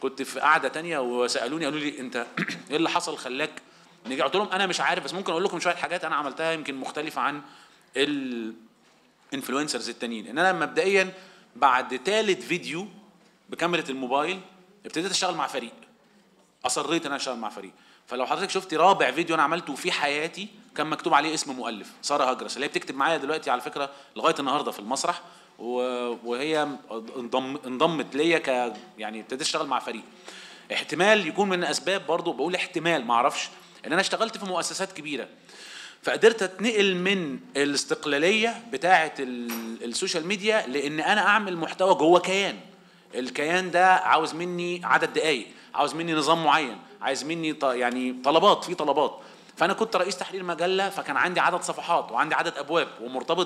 كنت في قعده تانية وسالوني قالوا لي انت ايه اللي حصل خلاك نيجي قلت لهم انا مش عارف بس ممكن اقول لكم شويه حاجات انا عملتها يمكن مختلفه عن الانفلونسرز التانيين ان انا مبدئيا بعد ثالث فيديو بكاميرا الموبايل ابتديت اشتغل مع فريق اصريت ان انا اشتغل مع فريق فلو حضرتك شفتي رابع فيديو انا عملته في حياتي كان مكتوب عليه اسم مؤلف ساره هجرس اللي هي بتكتب معايا دلوقتي على فكره لغايه النهارده في المسرح و- وهي انضم انضمت ليا ك يعني ابتديت اشتغل مع فريق احتمال يكون من اسباب برضو بقول احتمال ما اعرفش ان انا اشتغلت في مؤسسات كبيره فقدرت اتنقل من الاستقلاليه بتاعه ال- السوشيال ميديا لان انا اعمل محتوى جوه كيان الكيان ده عاوز مني عدد دقائق عاوز مني نظام معين عايز مني ط- يعني طلبات في طلبات فانا كنت رئيس تحرير مجله فكان عندي عدد صفحات وعندي عدد ابواب ومرتبط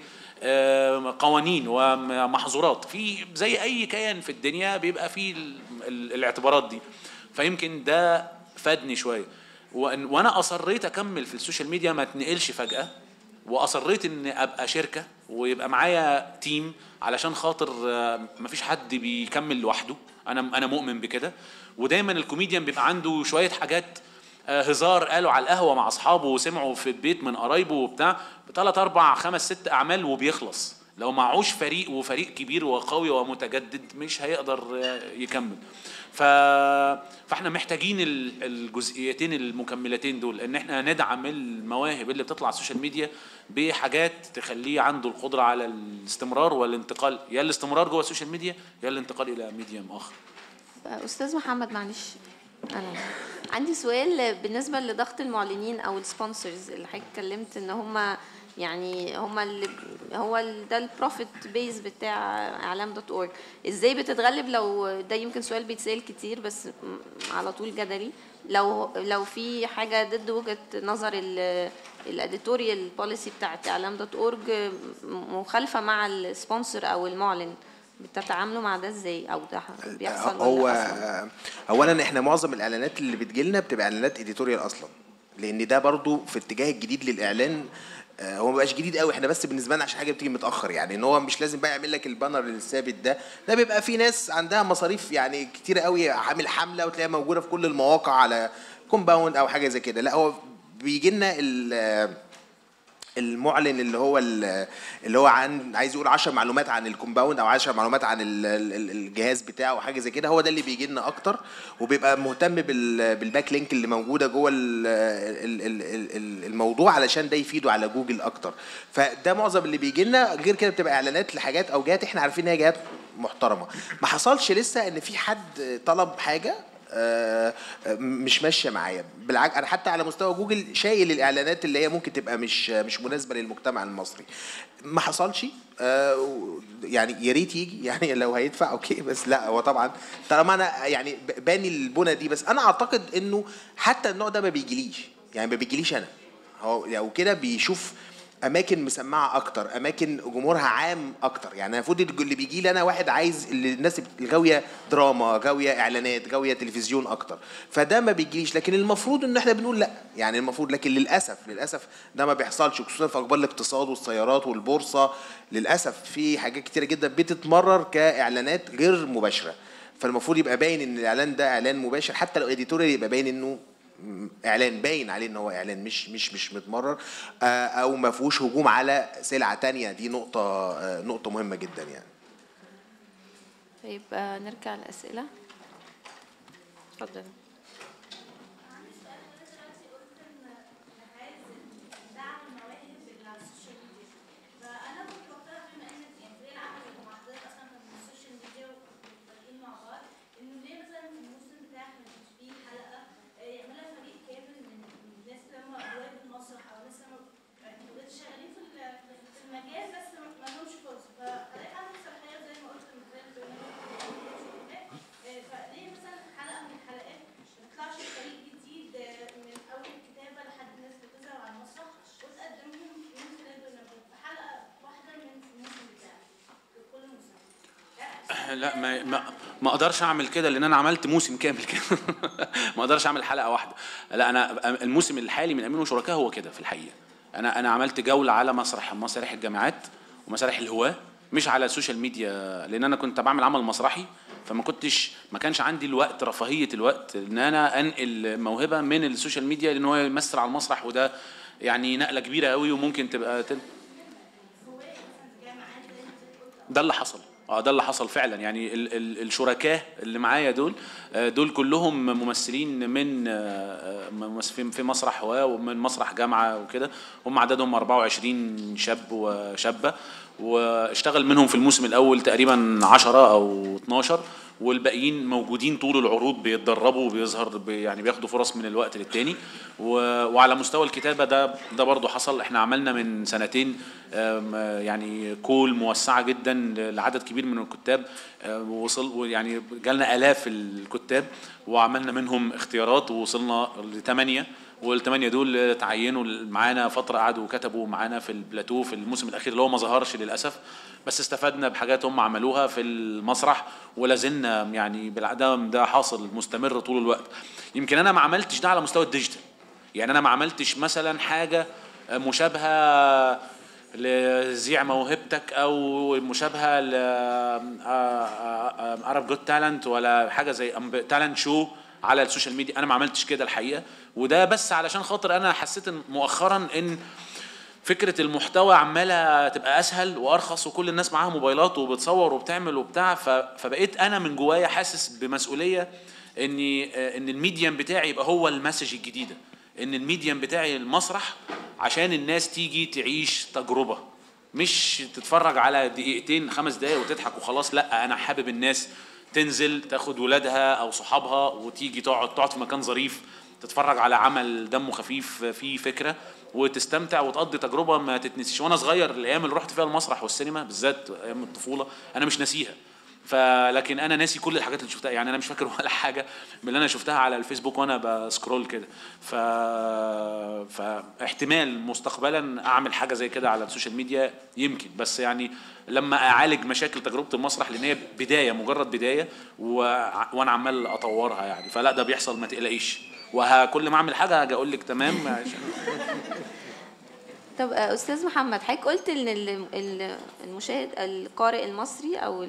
بقوانين ومحظورات في زي اي كيان في الدنيا بيبقى فيه ال- ال- الاعتبارات دي فيمكن ده فادني شويه وأن- وانا اصريت اكمل في السوشيال ميديا ما اتنقلش فجاه واصريت ان ابقى شركه ويبقى معايا تيم علشان خاطر آه، مفيش حد بيكمل لوحده انا انا مؤمن بكده ودايما الكوميديان بيبقى عنده شويه حاجات آه، هزار قالوا على القهوه مع اصحابه وسمعوا في البيت من قرايبه وبتاع ثلاث اربع خمس ست اعمال وبيخلص لو معهوش فريق وفريق كبير وقوي ومتجدد مش هيقدر آه، يكمل ف... فاحنا محتاجين ال- الجزئيتين المكملتين دول ان احنا ندعم المواهب اللي بتطلع على السوشيال ميديا بحاجات تخليه عنده القدره على الاستمرار والانتقال يا الاستمرار جوه السوشيال ميديا يا الانتقال الى ميديم اخر استاذ محمد معلش انا عندي سؤال بالنسبه لضغط المعلنين او السبونسرز اللي حضرتك اتكلمت ان هم يعني هم اللي هو ال- ده البروفيت بيز بتاع اعلام دوت اورج ازاي بتتغلب لو ده يمكن سؤال بيتسال كتير بس م- على طول جدلي لو لو في حاجه ضد وجهه نظر الاديتوريال بوليسي بتاعت اعلام دوت اورج مخالفه مع السبونسر او المعلن بتتعاملوا مع ده ازاي او ده بيحصل ولا هو أصلاً؟ اولا احنا معظم الاعلانات اللي بتجيلنا بتبقى اعلانات اديتوريال اصلا لان ده برضو في اتجاه الجديد للاعلان آه، هو ما بقاش جديد قوي احنا بس بالنسبه لنا عشان حاجه بتيجي متاخر يعني ان هو مش لازم بقى يعمل لك البانر الثابت ده ده بيبقى في ناس عندها مصاريف يعني كتير قوي عامل حمله وتلاقيها موجوده في كل المواقع على كومباوند او حاجه زي كده لا هو بيجي لنا ال- المعلن اللي هو ال- اللي هو عن عايز يقول 10 معلومات عن الكومباوند او 10 معلومات عن ال- ال- الجهاز بتاعه او حاجه زي كده هو ده اللي بيجي لنا اكتر وبيبقى مهتم بال- بالباك لينك اللي موجوده جوه ال- ال- ال- ال- ال- الموضوع علشان ده يفيده على جوجل اكتر فده معظم اللي بيجي لنا غير كده بتبقى اعلانات لحاجات او جهات احنا عارفين ان هي جهات محترمه ما حصلش لسه ان في حد طلب حاجه آه، مش ماشيه معايا بالعكس انا حتى على مستوى جوجل شايل الاعلانات اللي هي ممكن تبقى مش مش مناسبه للمجتمع المصري ما حصلش آه، و- يعني يا ريت يجي يعني لو هيدفع اوكي بس لا هو طبعا طالما انا يعني ب- باني البنى دي بس انا اعتقد انه حتى النوع ده ما بيجيليش يعني ما بيجيليش انا هو لو كده بيشوف اماكن مسمعه اكتر اماكن جمهورها عام اكتر يعني المفروض اللي بيجي لي انا واحد عايز اللي الناس الغاويه دراما غاويه اعلانات غاويه تلفزيون اكتر فده ما بيجيليش لكن المفروض ان احنا بنقول لا يعني المفروض لكن للاسف للاسف ده ما بيحصلش خصوصا في اخبار الاقتصاد والسيارات والبورصه للاسف في حاجات كتيره جدا بتتمرر كاعلانات غير مباشره فالمفروض يبقى باين ان الاعلان ده اعلان مباشر حتى لو اديتوريال يبقى باين انه اعلان باين عليه ان هو اعلان مش مش مش متمرر آه، او ما فيهوش هجوم على سلعه تانية دي نقطه آه، نقطه مهمه جدا يعني طيب آه، نرجع للأسئلة اتفضل دعم المواهب اللي على السوشيال ميديا فانا كنت بقترح بما ان يعني فريق العمل اللي مع حضرتك اصلا كان من السوشيال ميديا وبادئين مع بعض انه ليه مثلا في الموسم بتاعك ما يبقاش فيه حلقه آه، يعملها فريق كامل من من الناس اللي هم رواد المسرح او ناس اللي هم يعني بجد شغالين في ال- في المجال بس ما ما لهمش فرصه فحضرتك عندك صلاحيه زي ما قلت من خلال البرنامج آه، فليه مثلا حلقه من الحلقات ما تطلعش فريق جديد آه، من اول الكتابه لحد الناس اللي بتظهر على المسرح وتقدمهم من خلال البرنامج في حلقه واحده من الموسم بتاعك لكل موسم لا، لا ما ما ما اقدرش اعمل كده لان انا عملت موسم كامل كده ما اقدرش اعمل حلقه واحده لا انا الموسم الحالي من امين وشركاء هو كده في الحقيقه انا انا عملت جوله على مسرح مسارح الجامعات ومسارح الهواه مش على السوشيال ميديا لان انا كنت بعمل عمل مسرحي فما كنتش ما كانش عندي الوقت رفاهيه الوقت ان انا انقل موهبه من السوشيال ميديا لان هو يمثل على المسرح وده يعني نقله كبيره قوي وممكن تبقى تل... ده اللي حصل اه ده اللي حصل فعلا يعني ال ال الشركاء اللي معايا دول آه، دول كلهم ممثلين من آه، آه، ممثل- في- في مسرح هواه ومن مسرح جامعه وكده هم عددهم 24 شاب وشابه واشتغل منهم في الموسم الاول تقريبا 10 او 12 والباقيين موجودين طول العروض بيتدربوا وبيظهر بي- يعني بياخدوا فرص من الوقت للتاني و- وعلى مستوى الكتابه ده ده برضو حصل احنا عملنا من سنتين آم، آه، يعني كول موسعه جدا لعدد كبير من الكتاب آه، وصل يعني جالنا الاف الكتاب وعملنا منهم اختيارات ووصلنا لثمانيه والثمانيه دول تعينوا معانا فتره قعدوا وكتبوا معانا في البلاتو في الموسم الاخير اللي هو ما ظهرش للاسف بس استفدنا بحاجات هم عملوها في المسرح ولا زلنا يعني بالعدم ده حاصل مستمر طول الوقت يمكن انا ما عملتش ده على مستوى الديجيتال يعني انا ما عملتش مثلا حاجه مشابهه لزيع موهبتك او مشابهه ل عرب جوت تالنت ولا حاجه زي تالنت شو على السوشيال ميديا انا ما عملتش كده الحقيقه وده بس علشان خاطر انا حسيت إن مؤخرا ان فكره المحتوى عماله تبقى اسهل وارخص وكل الناس معاها موبايلات وبتصور وبتعمل وبتاع ف- فبقيت انا من جوايا حاسس بمسؤوليه اني آه، ان الميديم بتاعي يبقى هو المسج الجديده ان الميديم بتاعي المسرح عشان الناس تيجي تعيش تجربه مش تتفرج على دقيقتين خمس دقايق وتضحك وخلاص لا انا حابب الناس تنزل تاخد ولادها او صحابها وتيجي تقعد تقعد في مكان ظريف تتفرج على عمل دمه خفيف فيه فكره وتستمتع وتقضي تجربه ما تتنسيش وانا صغير الايام اللي رحت فيها المسرح والسينما بالذات ايام الطفوله انا مش ناسيها فلكن انا ناسي كل الحاجات اللي شفتها يعني انا مش فاكر ولا حاجه من اللي انا شفتها على الفيسبوك وانا بسكرول كده ف... فاحتمال مستقبلا اعمل حاجه زي كده على السوشيال ميديا يمكن بس يعني لما اعالج مشاكل تجربه المسرح لان هي بدايه مجرد بدايه و... وانا عمال اطورها يعني فلا ده بيحصل ما تقلقيش وكل ما اعمل حاجه هاجي اقول لك تمام عشان طب آه، استاذ محمد حضرتك قلت ان ال- ال- المشاهد القارئ المصري او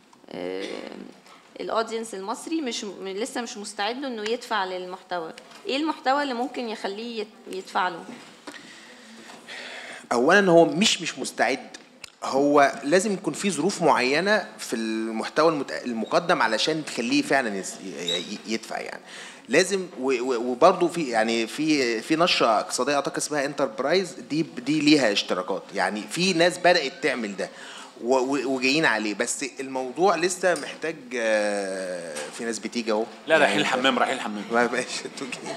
الاودينس المصري مش م- لسه مش مستعد له انه يدفع للمحتوى ايه المحتوى اللي ممكن يخليه يت- يدفع له اولا هو مش مش مستعد هو لازم يكون في ظروف معينه في المحتوى المت- المقدم علشان تخليه فعلا يس- ي- ي- يدفع يعني لازم و- و- وبرضه في يعني في في نشره اقتصاديه اعتقد اسمها انتربرايز دي دي ليها اشتراكات يعني في ناس بدات تعمل ده و- و- وجايين عليه بس الموضوع لسه محتاج آه، في ناس بتيجي اهو لا رايحين يعني- الحمام رايحين الحمام ما ماشي انتوا جايين.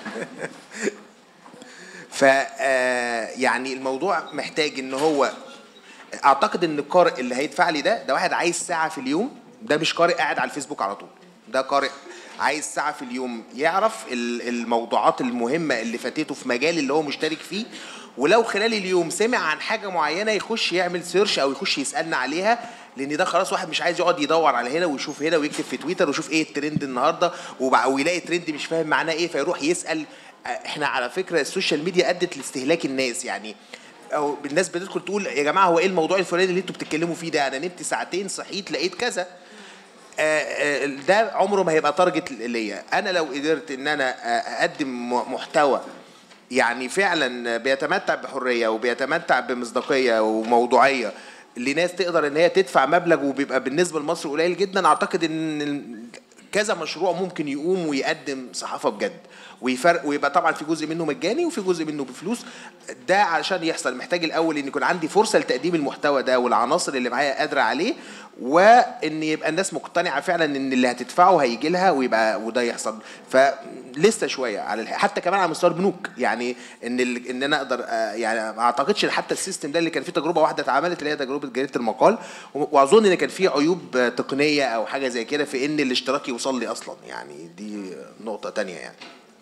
ف آه، يعني الموضوع محتاج ان هو اعتقد ان القارئ اللي هيدفع لي ده ده واحد عايز ساعه في اليوم ده مش قارئ قاعد على الفيسبوك على طول ده قارئ عايز ساعه في اليوم يعرف ال- الموضوعات المهمه اللي فاتته في مجال اللي هو مشترك فيه ولو خلال اليوم سمع عن حاجه معينه يخش يعمل سيرش او يخش يسالنا عليها لان ده خلاص واحد مش عايز يقعد يدور على هنا ويشوف هنا ويكتب في تويتر ويشوف ايه الترند النهارده وبع- ويلاقي ترند مش فاهم معناه ايه فيروح يسال احنا على فكره السوشيال ميديا ادت لاستهلاك الناس يعني او الناس بتدخل تقول يا جماعه هو ايه الموضوع الفلاني اللي انتوا بتتكلموا فيه ده انا نمت ساعتين صحيت لقيت كذا آه، آه، ده عمره ما هيبقى تارجت ليا انا لو قدرت ان انا آه، اقدم م- محتوى يعني فعلا بيتمتع بحريه وبيتمتع بمصداقيه وموضوعيه لناس تقدر ان هي تدفع مبلغ وبيبقى بالنسبه لمصر قليل جدا اعتقد ان ال- كذا مشروع ممكن يقوم ويقدم صحافه بجد ويفرق ويبقى طبعا في جزء منه مجاني وفي جزء منه بفلوس ده عشان يحصل محتاج الاول ان يكون عندي فرصه لتقديم المحتوى ده والعناصر اللي معايا قادره عليه وان يبقى الناس مقتنعه فعلا ان اللي هتدفعه هيجي لها ويبقى وده يحصل فلسه شويه على الح... حتى كمان على مستوى البنوك يعني ان ال... ان انا اقدر آه، يعني ما اعتقدش إن حتى السيستم ده اللي كان فيه تجربه واحده اتعملت اللي هي تجربه جريده المقال و- واظن ان كان فيه عيوب آه، تقنيه او حاجه زي كده في ان الاشتراك يوصل لي اصلا يعني دي نقطه تانية يعني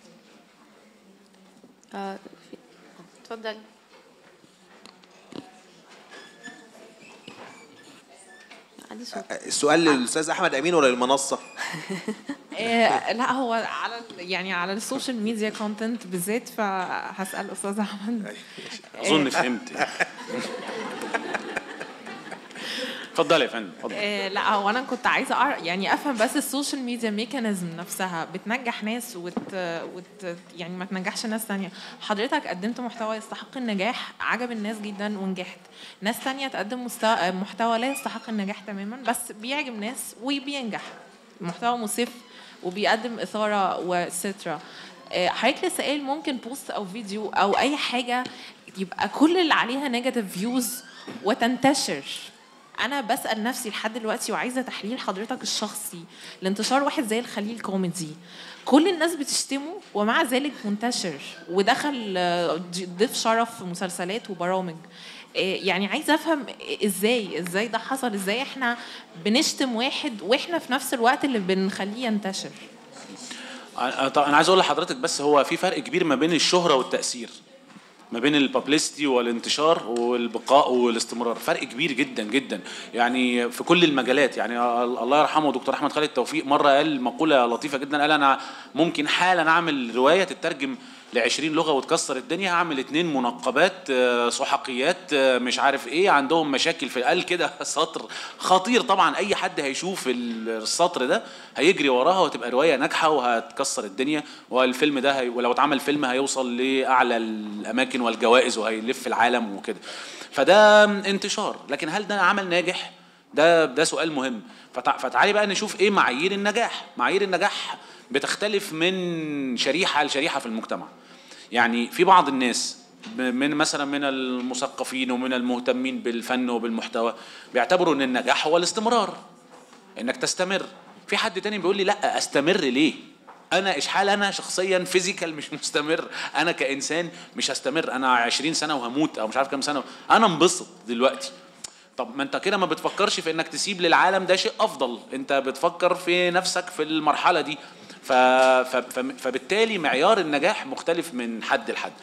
آه، في- اتفضل عندي صوت السؤال للاستاذ احمد امين ولا للمنصه آه، لا هو على ال- يعني على السوشيال ميديا كونتنت بالذات فهسال استاذ احمد اظن فهمت اتفضل اتفضلي يا فندم اتفضلي. آه، لا هو انا كنت عايزه أعرف يعني افهم بس السوشيال ميديا ميكانيزم نفسها بتنجح ناس وت, وت يعني ما تنجحش ناس تانية حضرتك قدمت محتوى يستحق النجاح عجب الناس جدا ونجحت ناس تانية تقدم مستوى محتوى لا يستحق النجاح تماما بس بيعجب ناس وبينجح محتوى مسف وبيقدم اثاره وسترا حضرتك لسه قايل ممكن بوست او فيديو او اي حاجه يبقى كل اللي عليها نيجاتيف فيوز وتنتشر انا بسال نفسي لحد دلوقتي وعايزه تحليل حضرتك الشخصي لانتشار واحد زي الخليل كوميدي كل الناس بتشتمه ومع ذلك منتشر ودخل آه، ضيف شرف في مسلسلات وبرامج آه، يعني عايزه افهم ازاي ازاي ده حصل ازاي احنا بنشتم واحد واحنا في نفس الوقت اللي بنخليه ينتشر أنا طب أنا عايز أقول لحضرتك بس هو في فرق كبير ما بين الشهرة والتأثير ما بين الببليستي والانتشار والبقاء والاستمرار فرق كبير جدا جدا يعني في كل المجالات يعني الله يرحمه دكتور احمد خالد توفيق مره قال مقوله لطيفه جدا قال انا ممكن حالا اعمل روايه تترجم ل 20 لغه وتكسر الدنيا هعمل اتنين منقبات آه، سحقيات آه، مش عارف ايه عندهم مشاكل في قال كده سطر خطير طبعا اي حد هيشوف ال- السطر ده هيجري وراها وتبقى روايه ناجحه وهتكسر الدنيا والفيلم ده هي ولو اتعمل فيلم هيوصل لاعلى الاماكن والجوائز وهيلف العالم وكده فده انتشار لكن هل ده عمل ناجح ده ده سؤال مهم فتع- فتعالي بقى نشوف ايه معايير النجاح معايير النجاح بتختلف من شريحه لشريحه في المجتمع يعني في بعض الناس ب- من مثلا من المثقفين ومن المهتمين بالفن وبالمحتوى بيعتبروا ان النجاح هو الاستمرار انك تستمر في حد تاني بيقول لي لا استمر ليه انا اشحال انا شخصيا فيزيكال مش مستمر انا كانسان مش هستمر انا 20 سنه وهموت او مش عارف كام سنه انا انبسط دلوقتي طب ما انت كده ما بتفكرش في انك تسيب للعالم ده شيء افضل انت بتفكر في نفسك في المرحله دي ف... ف... ف... فبالتالي معيار النجاح مختلف من حد لحد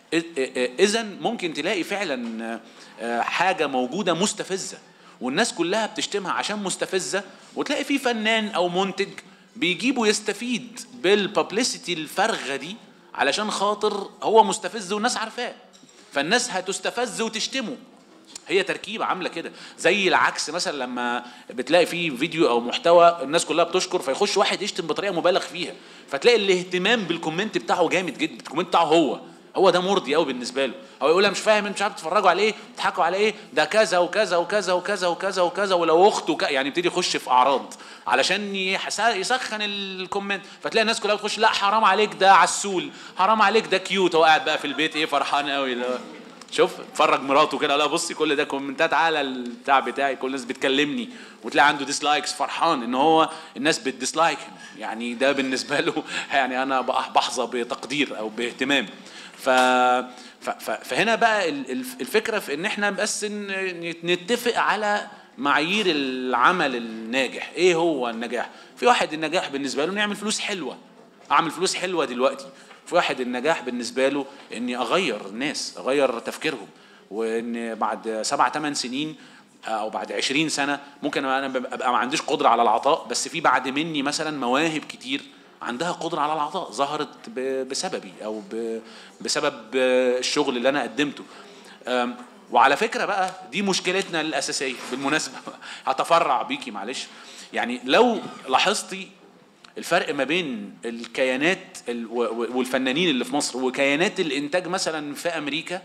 اذا ممكن تلاقي فعلا آه، حاجه موجوده مستفزه والناس كلها بتشتمها عشان مستفزه وتلاقي في فنان او منتج بيجيبه يستفيد بالببليسيتي الفارغه دي علشان خاطر هو مستفز والناس عارفاه فالناس هتستفز وتشتمه هي تركيبه عامله كده زي العكس مثلا لما بتلاقي فيه فيديو او محتوى الناس كلها بتشكر فيخش واحد يشتم بطريقه مبالغ فيها فتلاقي الاهتمام بالكومنت بتاعه جامد جدا الكومنت بتاعه هو هو ده مرضي قوي بالنسبه له هو يقول أنا مش فاهم انتوا مش عارف تتفرجوا على ايه بتضحكوا على ايه ده كذا وكذا وكذا وكذا وكذا وكذا ولو اخته ك... يعني يبتدي يخش في اعراض علشان يحس- يسخن الكومنت فتلاقي الناس كلها بتخش لا حرام عليك ده عسول حرام عليك ده كيوت هو قاعد بقى في البيت ايه فرحان قوي ده شوف فرج مراته كده لا بصي كل ده كومنتات على البتاع بتاعي كل الناس بتكلمني وتلاقي عنده ديسلايكس فرحان ان هو الناس بتديسلايك يعني ده بالنسبه له يعني انا بح- بحظى بتقدير او باهتمام ف ف- ف- فهنا بقى ال- الف- الفكره في ان احنا بس ن- نتفق على معايير العمل الناجح ايه هو النجاح في واحد النجاح بالنسبه له انه يعمل فلوس حلوه اعمل فلوس حلوه دلوقتي في واحد النجاح بالنسبه له اني اغير الناس اغير تفكيرهم وان بعد سبع ثمان سنين او بعد 20 سنه ممكن انا ابقى ما عنديش قدره على العطاء بس في بعد مني مثلا مواهب كتير عندها قدره على العطاء ظهرت ب- بسببي او ب- بسبب الشغل اللي انا قدمته أم، وعلى فكره بقى دي مشكلتنا الاساسيه بالمناسبه هتفرع بيكي معلش يعني لو لاحظتي الفرق ما بين الكيانات ال- و- و- والفنانين اللي في مصر وكيانات الانتاج مثلا في امريكا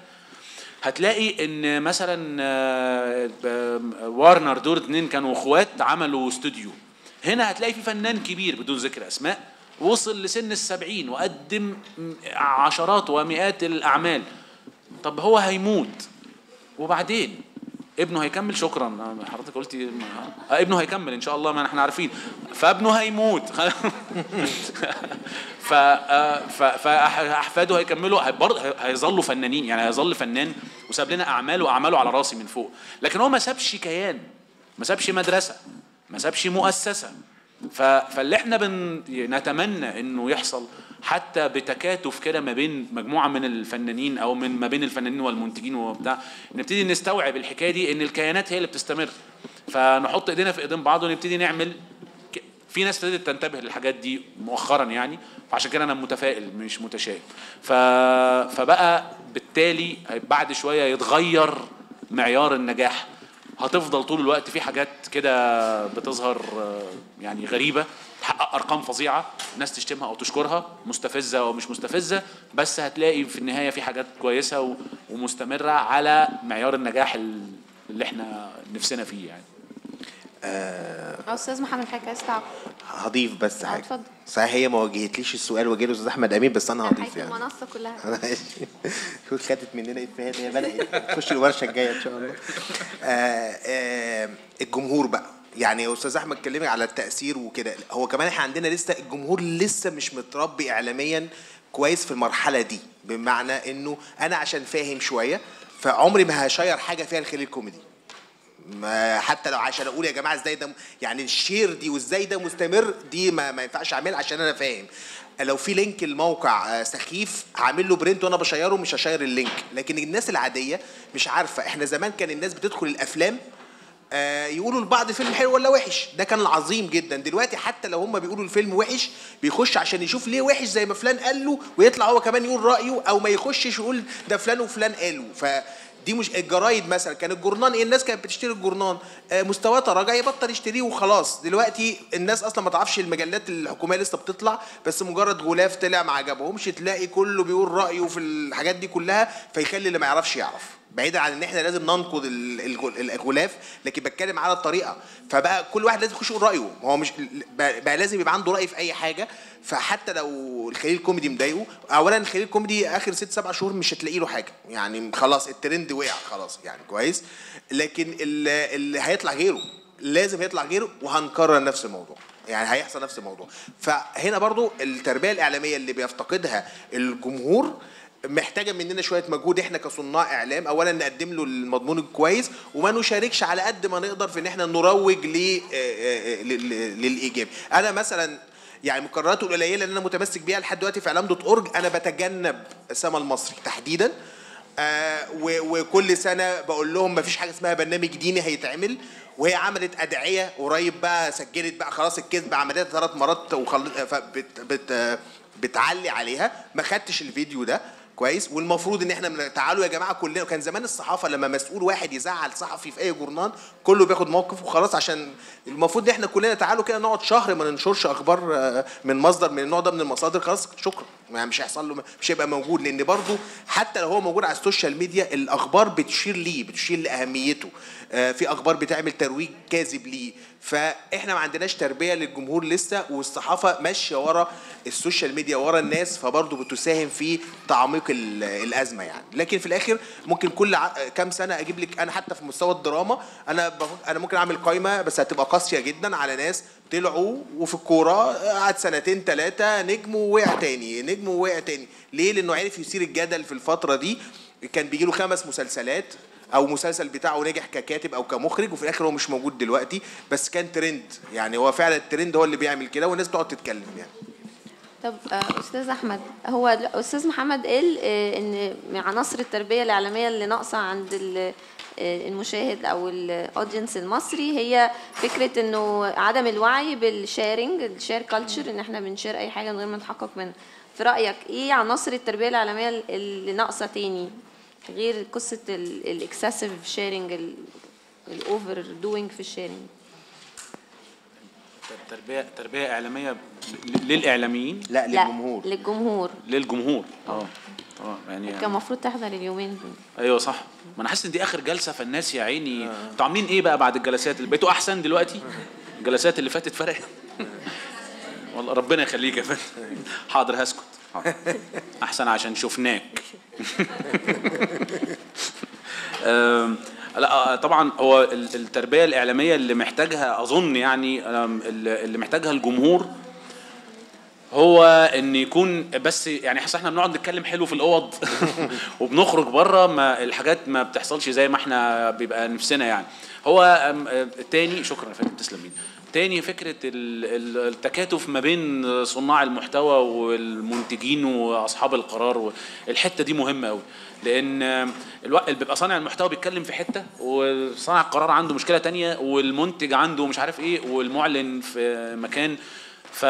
هتلاقي ان مثلا آه، ب- وارنر دول اتنين كانوا اخوات عملوا استوديو هنا هتلاقي في فنان كبير بدون ذكر اسماء وصل لسن السبعين وقدم م- عشرات ومئات الاعمال طب هو هيموت وبعدين ابنه هيكمل شكرا حضرتك قلتي آه، ابنه هيكمل ان شاء الله ما احنا عارفين فابنه هيموت ف آه، ف- فاحفاده هيكملوا هي- برضه هي- هيظلوا فنانين يعني هيظل فنان وساب لنا اعمال واعماله على راسي من فوق لكن هو ما سابش كيان ما سابش مدرسه ما سابش مؤسسه ف... فاللي احنا بن... نتمنى انه يحصل حتى بتكاتف كده ما بين مجموعه من الفنانين او من ما بين الفنانين والمنتجين وبتاع نبتدي نستوعب الحكايه دي ان الكيانات هي اللي بتستمر فنحط ايدينا في ايدين بعض ونبتدي نعمل ك- في ناس ابتدت تنتبه للحاجات دي مؤخرا يعني فعشان كده انا متفائل مش متشائم ف... فبقى بالتالي بعد شويه يتغير معيار النجاح هتفضل طول الوقت في حاجات كده بتظهر آه، يعني غريبه تحقق ارقام فظيعه الناس تشتمها او تشكرها مستفزه او مش مستفزه بس هتلاقي في النهايه في حاجات كويسه و- ومستمره على معيار النجاح ال- اللي احنا نفسنا فيه يعني آه، استاذ محمد حضرتك عايز تعقب هضيف بس آه، حاجه اتفضل. صحيح هي ما واجهتليش السؤال وجه الاستاذ احمد امين بس انا هضيف حيث يعني المنصه كلها ماشي شوف خدت مننا افيهات هي بدات تخش الورشه الجايه ان شاء الله آه آه الجمهور بقى يعني يا استاذ احمد كلمك على التاثير وكده هو كمان احنا عندنا لسه الجمهور لسه مش متربي اعلاميا كويس في المرحله دي بمعنى انه انا عشان فاهم شويه فعمري ما هشير حاجه فيها الخليل الكوميدي ما حتى لو عشان اقول يا جماعه ازاي ده يعني الشير دي وازاي ده مستمر دي ما, ما ينفعش اعملها عشان انا فاهم لو في لينك الموقع آه، سخيف هعمل له برنت وانا بشيره مش هشير اللينك لكن الناس العاديه مش عارفه احنا زمان كان الناس بتدخل الافلام آه، يقولوا لبعض الفيلم حلو ولا وحش ده كان العظيم جدا دلوقتي حتى لو هم بيقولوا الفيلم وحش بيخش عشان يشوف ليه وحش زي ما فلان قال له ويطلع هو كمان يقول رايه او ما يخشش يقول ده فلان وفلان قالوا فدي مش الجرايد مثلا كان الجورنان ايه الناس كانت بتشتري الجورنان آه، مستواه تراجع يبطل يشتريه وخلاص دلوقتي الناس اصلا ما تعرفش المجلات الحكوميه لسه بتطلع بس مجرد غلاف طلع ما عجبهمش تلاقي كله بيقول رايه في الحاجات دي كلها فيخلي اللي ما يعرفش يعرف بعيدا عن ان احنا لازم ننقد ال- ال- الغلاف لكن بتكلم على الطريقه فبقى كل واحد لازم يخش يقول رايه ما هو مش بقى بقى لازم يبقى عنده راي في اي حاجه فحتى لو الخليل الكوميدي مضايقه اولا الخليل الكوميدي اخر ست سبع شهور مش هتلاقي له حاجه يعني خلاص الترند وقع خلاص يعني كويس لكن اللي, اللي هيطلع غيره لازم هيطلع غيره وهنكرر نفس الموضوع يعني هيحصل نفس الموضوع فهنا برضو التربيه الاعلاميه اللي بيفتقدها الجمهور محتاجه مننا شويه مجهود احنا كصناع اعلام اولا نقدم له المضمون الكويس وما نشاركش على قد ما نقدر في ان احنا نروج ل- آه، آه، ل- ل- للايجاب انا مثلا يعني مقرراته القليله اللي انا متمسك بيها لحد دلوقتي في اعلام دوت اورج انا بتجنب سما المصري تحديدا آه و- وكل سنه بقول لهم مفيش حاجه اسمها برنامج ديني هيتعمل وهي عملت ادعيه قريب بقى سجلت بقى خلاص الكذب عملتها ثلاث مرات وخل... فبت... بت... بتعلي عليها ما خدتش الفيديو ده كويس والمفروض ان احنا من... تعالوا يا جماعه كلنا كان زمان الصحافه لما مسؤول واحد يزعل صحفي في اي جورنال كله بياخد موقف وخلاص عشان المفروض ان احنا كلنا تعالوا كده نقعد شهر ما ننشرش اخبار آه، من مصدر من النوع ده من المصادر خلاص شكرا يعني مش هيحصل له مش هيبقى موجود لان برضه حتى لو هو موجود على السوشيال ميديا الاخبار بتشير ليه بتشير لاهميته آه، في اخبار بتعمل ترويج كاذب ليه فاحنا ما عندناش تربيه للجمهور لسه والصحافه ماشيه ورا السوشيال ميديا ورا الناس فبرضه بتساهم في تعميق ال- الازمه يعني لكن في الاخر ممكن كل ع- كام سنه اجيب لك انا حتى في مستوى الدراما انا بفك- انا ممكن اعمل قائمه بس هتبقى قاسيه جدا على ناس طلعوا وفي الكوره قعد سنتين ثلاثه نجم ووقع تاني نجم ووقع تاني ليه لانه عرف يثير الجدل في الفتره دي كان بيجي له خمس مسلسلات او مسلسل بتاعه نجح ككاتب او كمخرج وفي الاخر هو مش موجود دلوقتي بس كان ترند يعني هو فعلا الترند هو اللي بيعمل كده والناس بتقعد تتكلم يعني طب آه، استاذ احمد هو الاستاذ محمد قال آه، ان من عناصر التربيه الاعلاميه اللي ناقصه عند ال- آه، المشاهد او الاودينس المصري هي فكره انه عدم الوعي بالشيرنج الشير كلتشر ان احنا بنشير اي حاجه من غير ما نحقق منها في رايك ايه عناصر التربيه الاعلاميه اللي ناقصه تاني غير قصه الاكسسيف شيرنج الاوفر دوينج في الشيرنج تربيه تربيه اعلاميه ل- للاعلاميين لا للجمهور لا للجمهور للجمهور اه اه يعني كان المفروض تحضر اليومين دول ايوه صح ما انا حاسس ان دي اخر جلسه فالناس يا عيني انتوا عاملين ايه بقى بعد الجلسات اللي بقيتوا احسن دلوقتي الجلسات اللي فاتت فرقت والله ربنا يخليك يا فندم حاضر هسكت حاضر. احسن عشان شفناك أم، لا آه، طبعا هو ال- التربيه الاعلاميه اللي محتاجها اظن يعني أم، اللي اللي محتاجها الجمهور هو ان يكون بس يعني حاسس احنا بنقعد نتكلم حلو في الاوض وبنخرج بره ما الحاجات ما بتحصلش زي ما احنا بيبقى نفسنا يعني هو أم، آه، تاني شكرا يا فندم تسلم لي تاني فكره ال- ال- التكاتف ما بين صناع المحتوى والمنتجين واصحاب القرار الحته دي مهمه قوي لان الوقت اللي بيبقى صانع المحتوى بيتكلم في حته وصانع القرار عنده مشكله تانية والمنتج عنده مش عارف ايه والمعلن في مكان ف...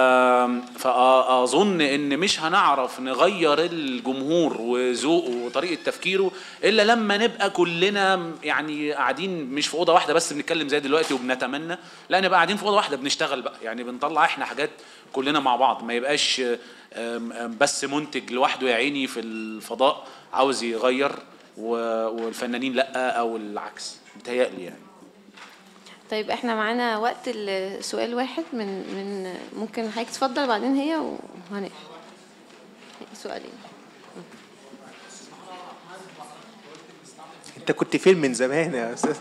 فأظن إن مش هنعرف نغير الجمهور وذوقه وطريقة تفكيره إلا لما نبقى كلنا يعني قاعدين مش في أوضة واحدة بس بنتكلم زي دلوقتي وبنتمنى لا نبقى قاعدين في أوضة واحدة بنشتغل بقى يعني بنطلع إحنا حاجات كلنا مع بعض ما يبقاش آم، آم، بس منتج لوحده يا عيني في الفضاء عاوز يغير و- والفنانين لا أو العكس بتهيألي يعني طيب احنا معانا وقت السؤال واحد من من ممكن حضرتك تفضل بعدين هي وهنقفل سؤالين انت كنت فين من زمان يا استاذ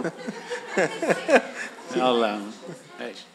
يلا يا عم ماشي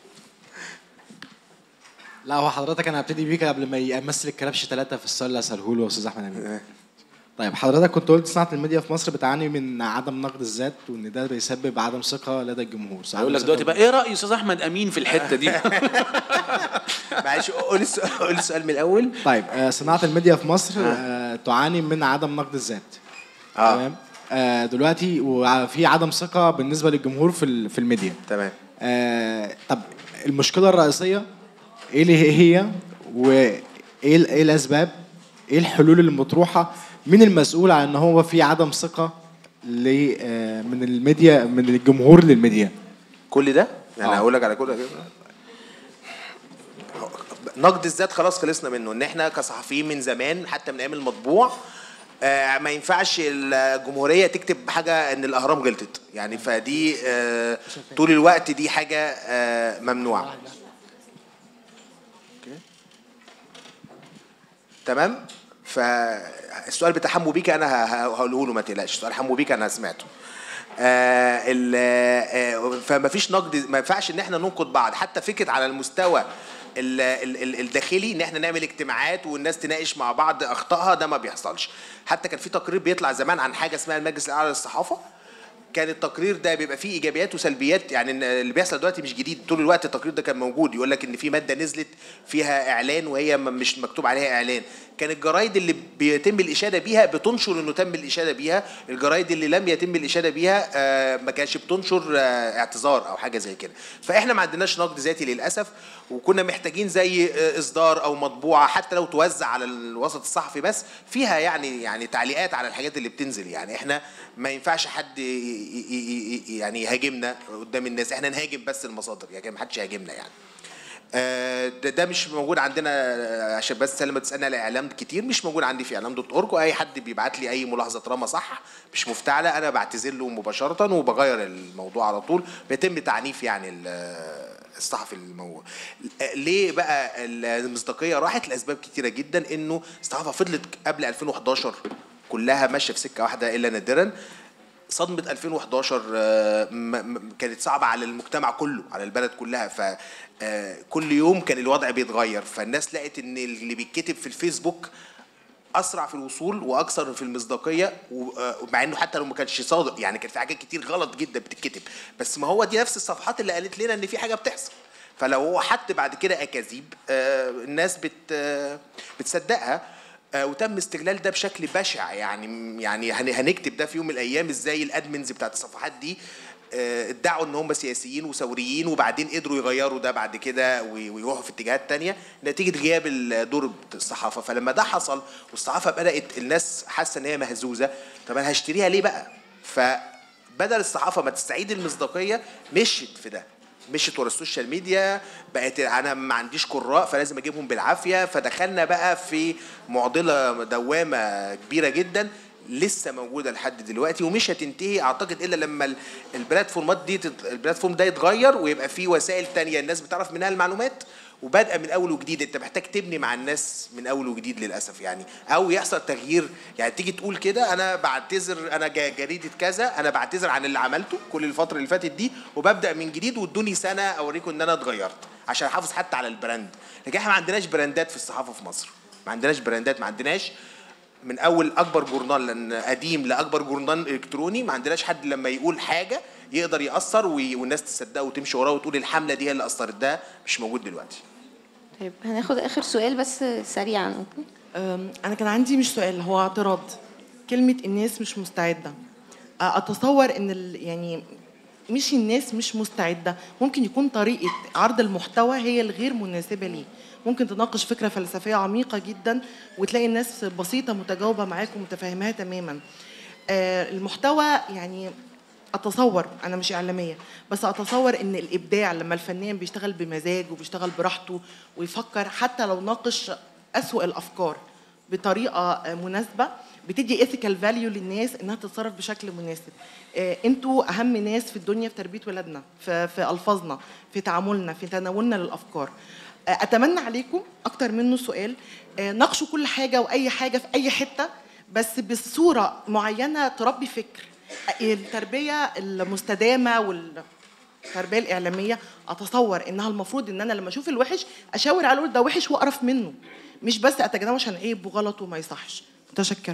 لا هو حضرتك انا هبتدي بيك قبل ما يمثل الكلبش ثلاثة في السؤال اللي هسأله له يا استاذ احمد امين طيب حضرتك كنت قلت صناعة الميديا في مصر بتعاني من عدم نقد الذات وان ده بيسبب عدم ثقة لدى الجمهور هقول لك دلوقتي بقى ايه راي استاذ احمد امين في الحته دي معلش قول السؤال قول السؤال من الاول طيب آه، صناعة الميديا في مصر آه، تعاني من عدم نقد الذات اه تمام آه، دلوقتي وفي عدم ثقة بالنسبة للجمهور في ال- في الميديا تمام آه، طب المشكلة الرئيسية ايه اللي هي وايه ال- ايه الاسباب ايه الحلول المطروحة مين المسؤول عن ان هو في عدم ثقة ل- آه، من الميديا من الجمهور للميديا كل ده يعني آه. هقول لك على كل ده نقد الذات خلاص خلصنا منه ان احنا كصحفيين من زمان حتى من ايام المطبوع آه ما ينفعش الجمهوريه تكتب حاجه ان الاهرام غلطت يعني فدي آه طول الوقت دي حاجه آه ممنوعه أوكي. تمام فالسؤال بتاع حمو بيكا انا ه- ه- هقوله له ما تقلقش سؤال حمو بيكا انا سمعته آه ال- آه فما فيش نقد ما ينفعش ان احنا ننقد بعض حتى فكره على المستوى ال- ال- ال- الداخلي ان احنا نعمل اجتماعات والناس تناقش مع بعض اخطائها ده ما بيحصلش حتى كان في تقرير بيطلع زمان عن حاجه اسمها المجلس الاعلى للصحافه كان التقرير ده بيبقى فيه ايجابيات وسلبيات يعني إن اللي بيحصل دلوقتي مش جديد طول الوقت التقرير ده كان موجود يقول لك ان في ماده نزلت فيها اعلان وهي م- مش مكتوب عليها اعلان كان الجرايد اللي بيتم الاشاده بيها بتنشر انه تم الاشاده بيها الجرايد اللي لم يتم الاشاده بيها آه، ما كانش بتنشر آه، اعتذار او حاجه زي كده فاحنا ما عندناش نقد ذاتي للاسف وكنا محتاجين زي آه، اصدار او مطبوعه حتى لو توزع على الوسط الصحفي بس فيها يعني يعني تعليقات على الحاجات اللي بتنزل يعني احنا ما ينفعش حد ي- ي- ي- ي- يعني يهاجمنا قدام الناس احنا نهاجم بس المصادر يعني ما حدش يهاجمنا يعني آه، ده, ده مش موجود عندنا آه، عشان بس لما تسالني على اعلام كتير مش موجود عندي في اعلام دوت اورج واي حد بيبعت لي اي ملاحظه طالما صح مش مفتعله انا بعتذر له مباشره وبغير الموضوع على طول بيتم تعنيف يعني ال- الصحفي الموضوع ليه بقى المصداقيه راحت لاسباب كتيره جدا انه الصحافه فضلت قبل 2011 كلها ماشيه في سكه واحده الا نادرا صدمة 2011 آه، م- م- كانت صعبة على المجتمع كله على البلد كلها ف آه، كل يوم كان الوضع بيتغير فالناس لقت ان اللي بيتكتب في الفيسبوك اسرع في الوصول واكثر في المصداقيه و- آه، ومع انه حتى لو ما كانش صادق يعني كان في حاجات كتير غلط جدا بتتكتب بس ما هو دي نفس الصفحات اللي قالت لنا ان في حاجه بتحصل فلو هو حد بعد كده اكاذيب آه، الناس بت آه، بتصدقها آه، وتم استغلال ده بشكل بشع يعني يعني هن- هنكتب ده في يوم من الايام ازاي الادمنز بتاعت الصفحات دي آه، ادعوا ان هم سياسيين وثوريين وبعدين قدروا يغيروا ده بعد كده وي- ويروحوا في اتجاهات تانية نتيجة غياب الدور الصحافة فلما ده حصل والصحافة بدأت الناس حاسة ان هي مهزوزة طب انا هشتريها ليه بقى فبدل الصحافة ما تستعيد المصداقية مشت في ده مشت ورا السوشيال ميديا بقت انا ما عنديش قراء فلازم اجيبهم بالعافيه فدخلنا بقى في معضله دوامه كبيره جدا لسه موجوده لحد دلوقتي ومش هتنتهي اعتقد الا لما ال- البلاتفورمات دي تت- البلاتفورم ده يتغير ويبقى في وسائل تانية الناس بتعرف منها المعلومات وبادئه من اول وجديد انت محتاج تبني مع الناس من اول وجديد للاسف يعني او يحصل تغيير يعني تيجي تقول كده انا بعتذر انا جا- جريده كذا انا بعتذر عن اللي عملته كل الفتره اللي فاتت دي وببدا من جديد وادوني سنه اوريكم ان انا اتغيرت عشان احافظ حتى على البراند لكن احنا ما عندناش براندات في الصحافه في مصر ما عندناش براندات ما عندناش من اول اكبر جورنال لأن قديم لاكبر جورنال الكتروني ما عندناش حد لما يقول حاجه يقدر ياثر وي- والناس تصدقه وتمشي وراه وتقول الحمله دي هي اللي اثرت ده مش موجود دلوقتي طيب هناخد اخر سؤال بس سريعا اوكي أم، أنا كان عندي مش سؤال هو اعتراض كلمة الناس مش مستعدة أ- أتصور إن ال- يعني مش الناس مش مستعده ممكن يكون طريقه عرض المحتوى هي الغير مناسبه ليه ممكن تناقش فكره فلسفيه عميقه جدا وتلاقي الناس بسيطه متجاوبه معاك ومتفاهماها تماما آه، المحتوى يعني اتصور انا مش اعلاميه بس اتصور ان الابداع لما الفنان بيشتغل بمزاج وبيشتغل براحته ويفكر حتى لو ناقش اسوأ الافكار بطريقه آه، مناسبه بتدي ايثيكال فاليو للناس انها تتصرف بشكل مناسب آه، انتوا اهم ناس في الدنيا في تربيه ولادنا في, في الفاظنا في تعاملنا في تناولنا للافكار آه، اتمنى عليكم اكتر منه سؤال آه، ناقشوا كل حاجه واي حاجه في اي حته بس بصوره معينه تربي فكر التربيه المستدامه والتربيه الاعلاميه اتصور انها المفروض ان انا لما اشوف الوحش اشاور على اقول ده وحش واقرف منه مش بس اتجنبه عشان عيب وغلط وما يصحش متشكره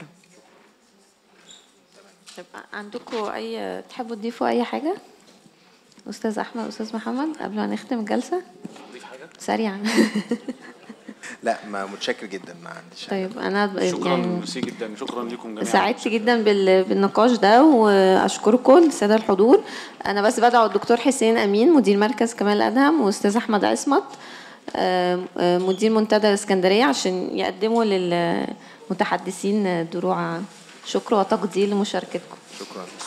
طب عندكم اي تحبوا تضيفوا اي حاجه استاذ احمد استاذ محمد قبل ما نختم الجلسه سريعا لا ما متشكر جدا ما عنديش طيب انا شكرا يعني ميرسي جدا شكرا لكم جميعا سعدت جدا بال- بالنقاش ده واشكركم الساده الحضور انا بس بدعو الدكتور حسين امين مدير مركز كمال ادهم واستاذ احمد عصمت آم، آم، مدير منتدى الاسكندريه عشان يقدموا للمتحدثين دروع شكر وتقدير لمشاركتكم شكرا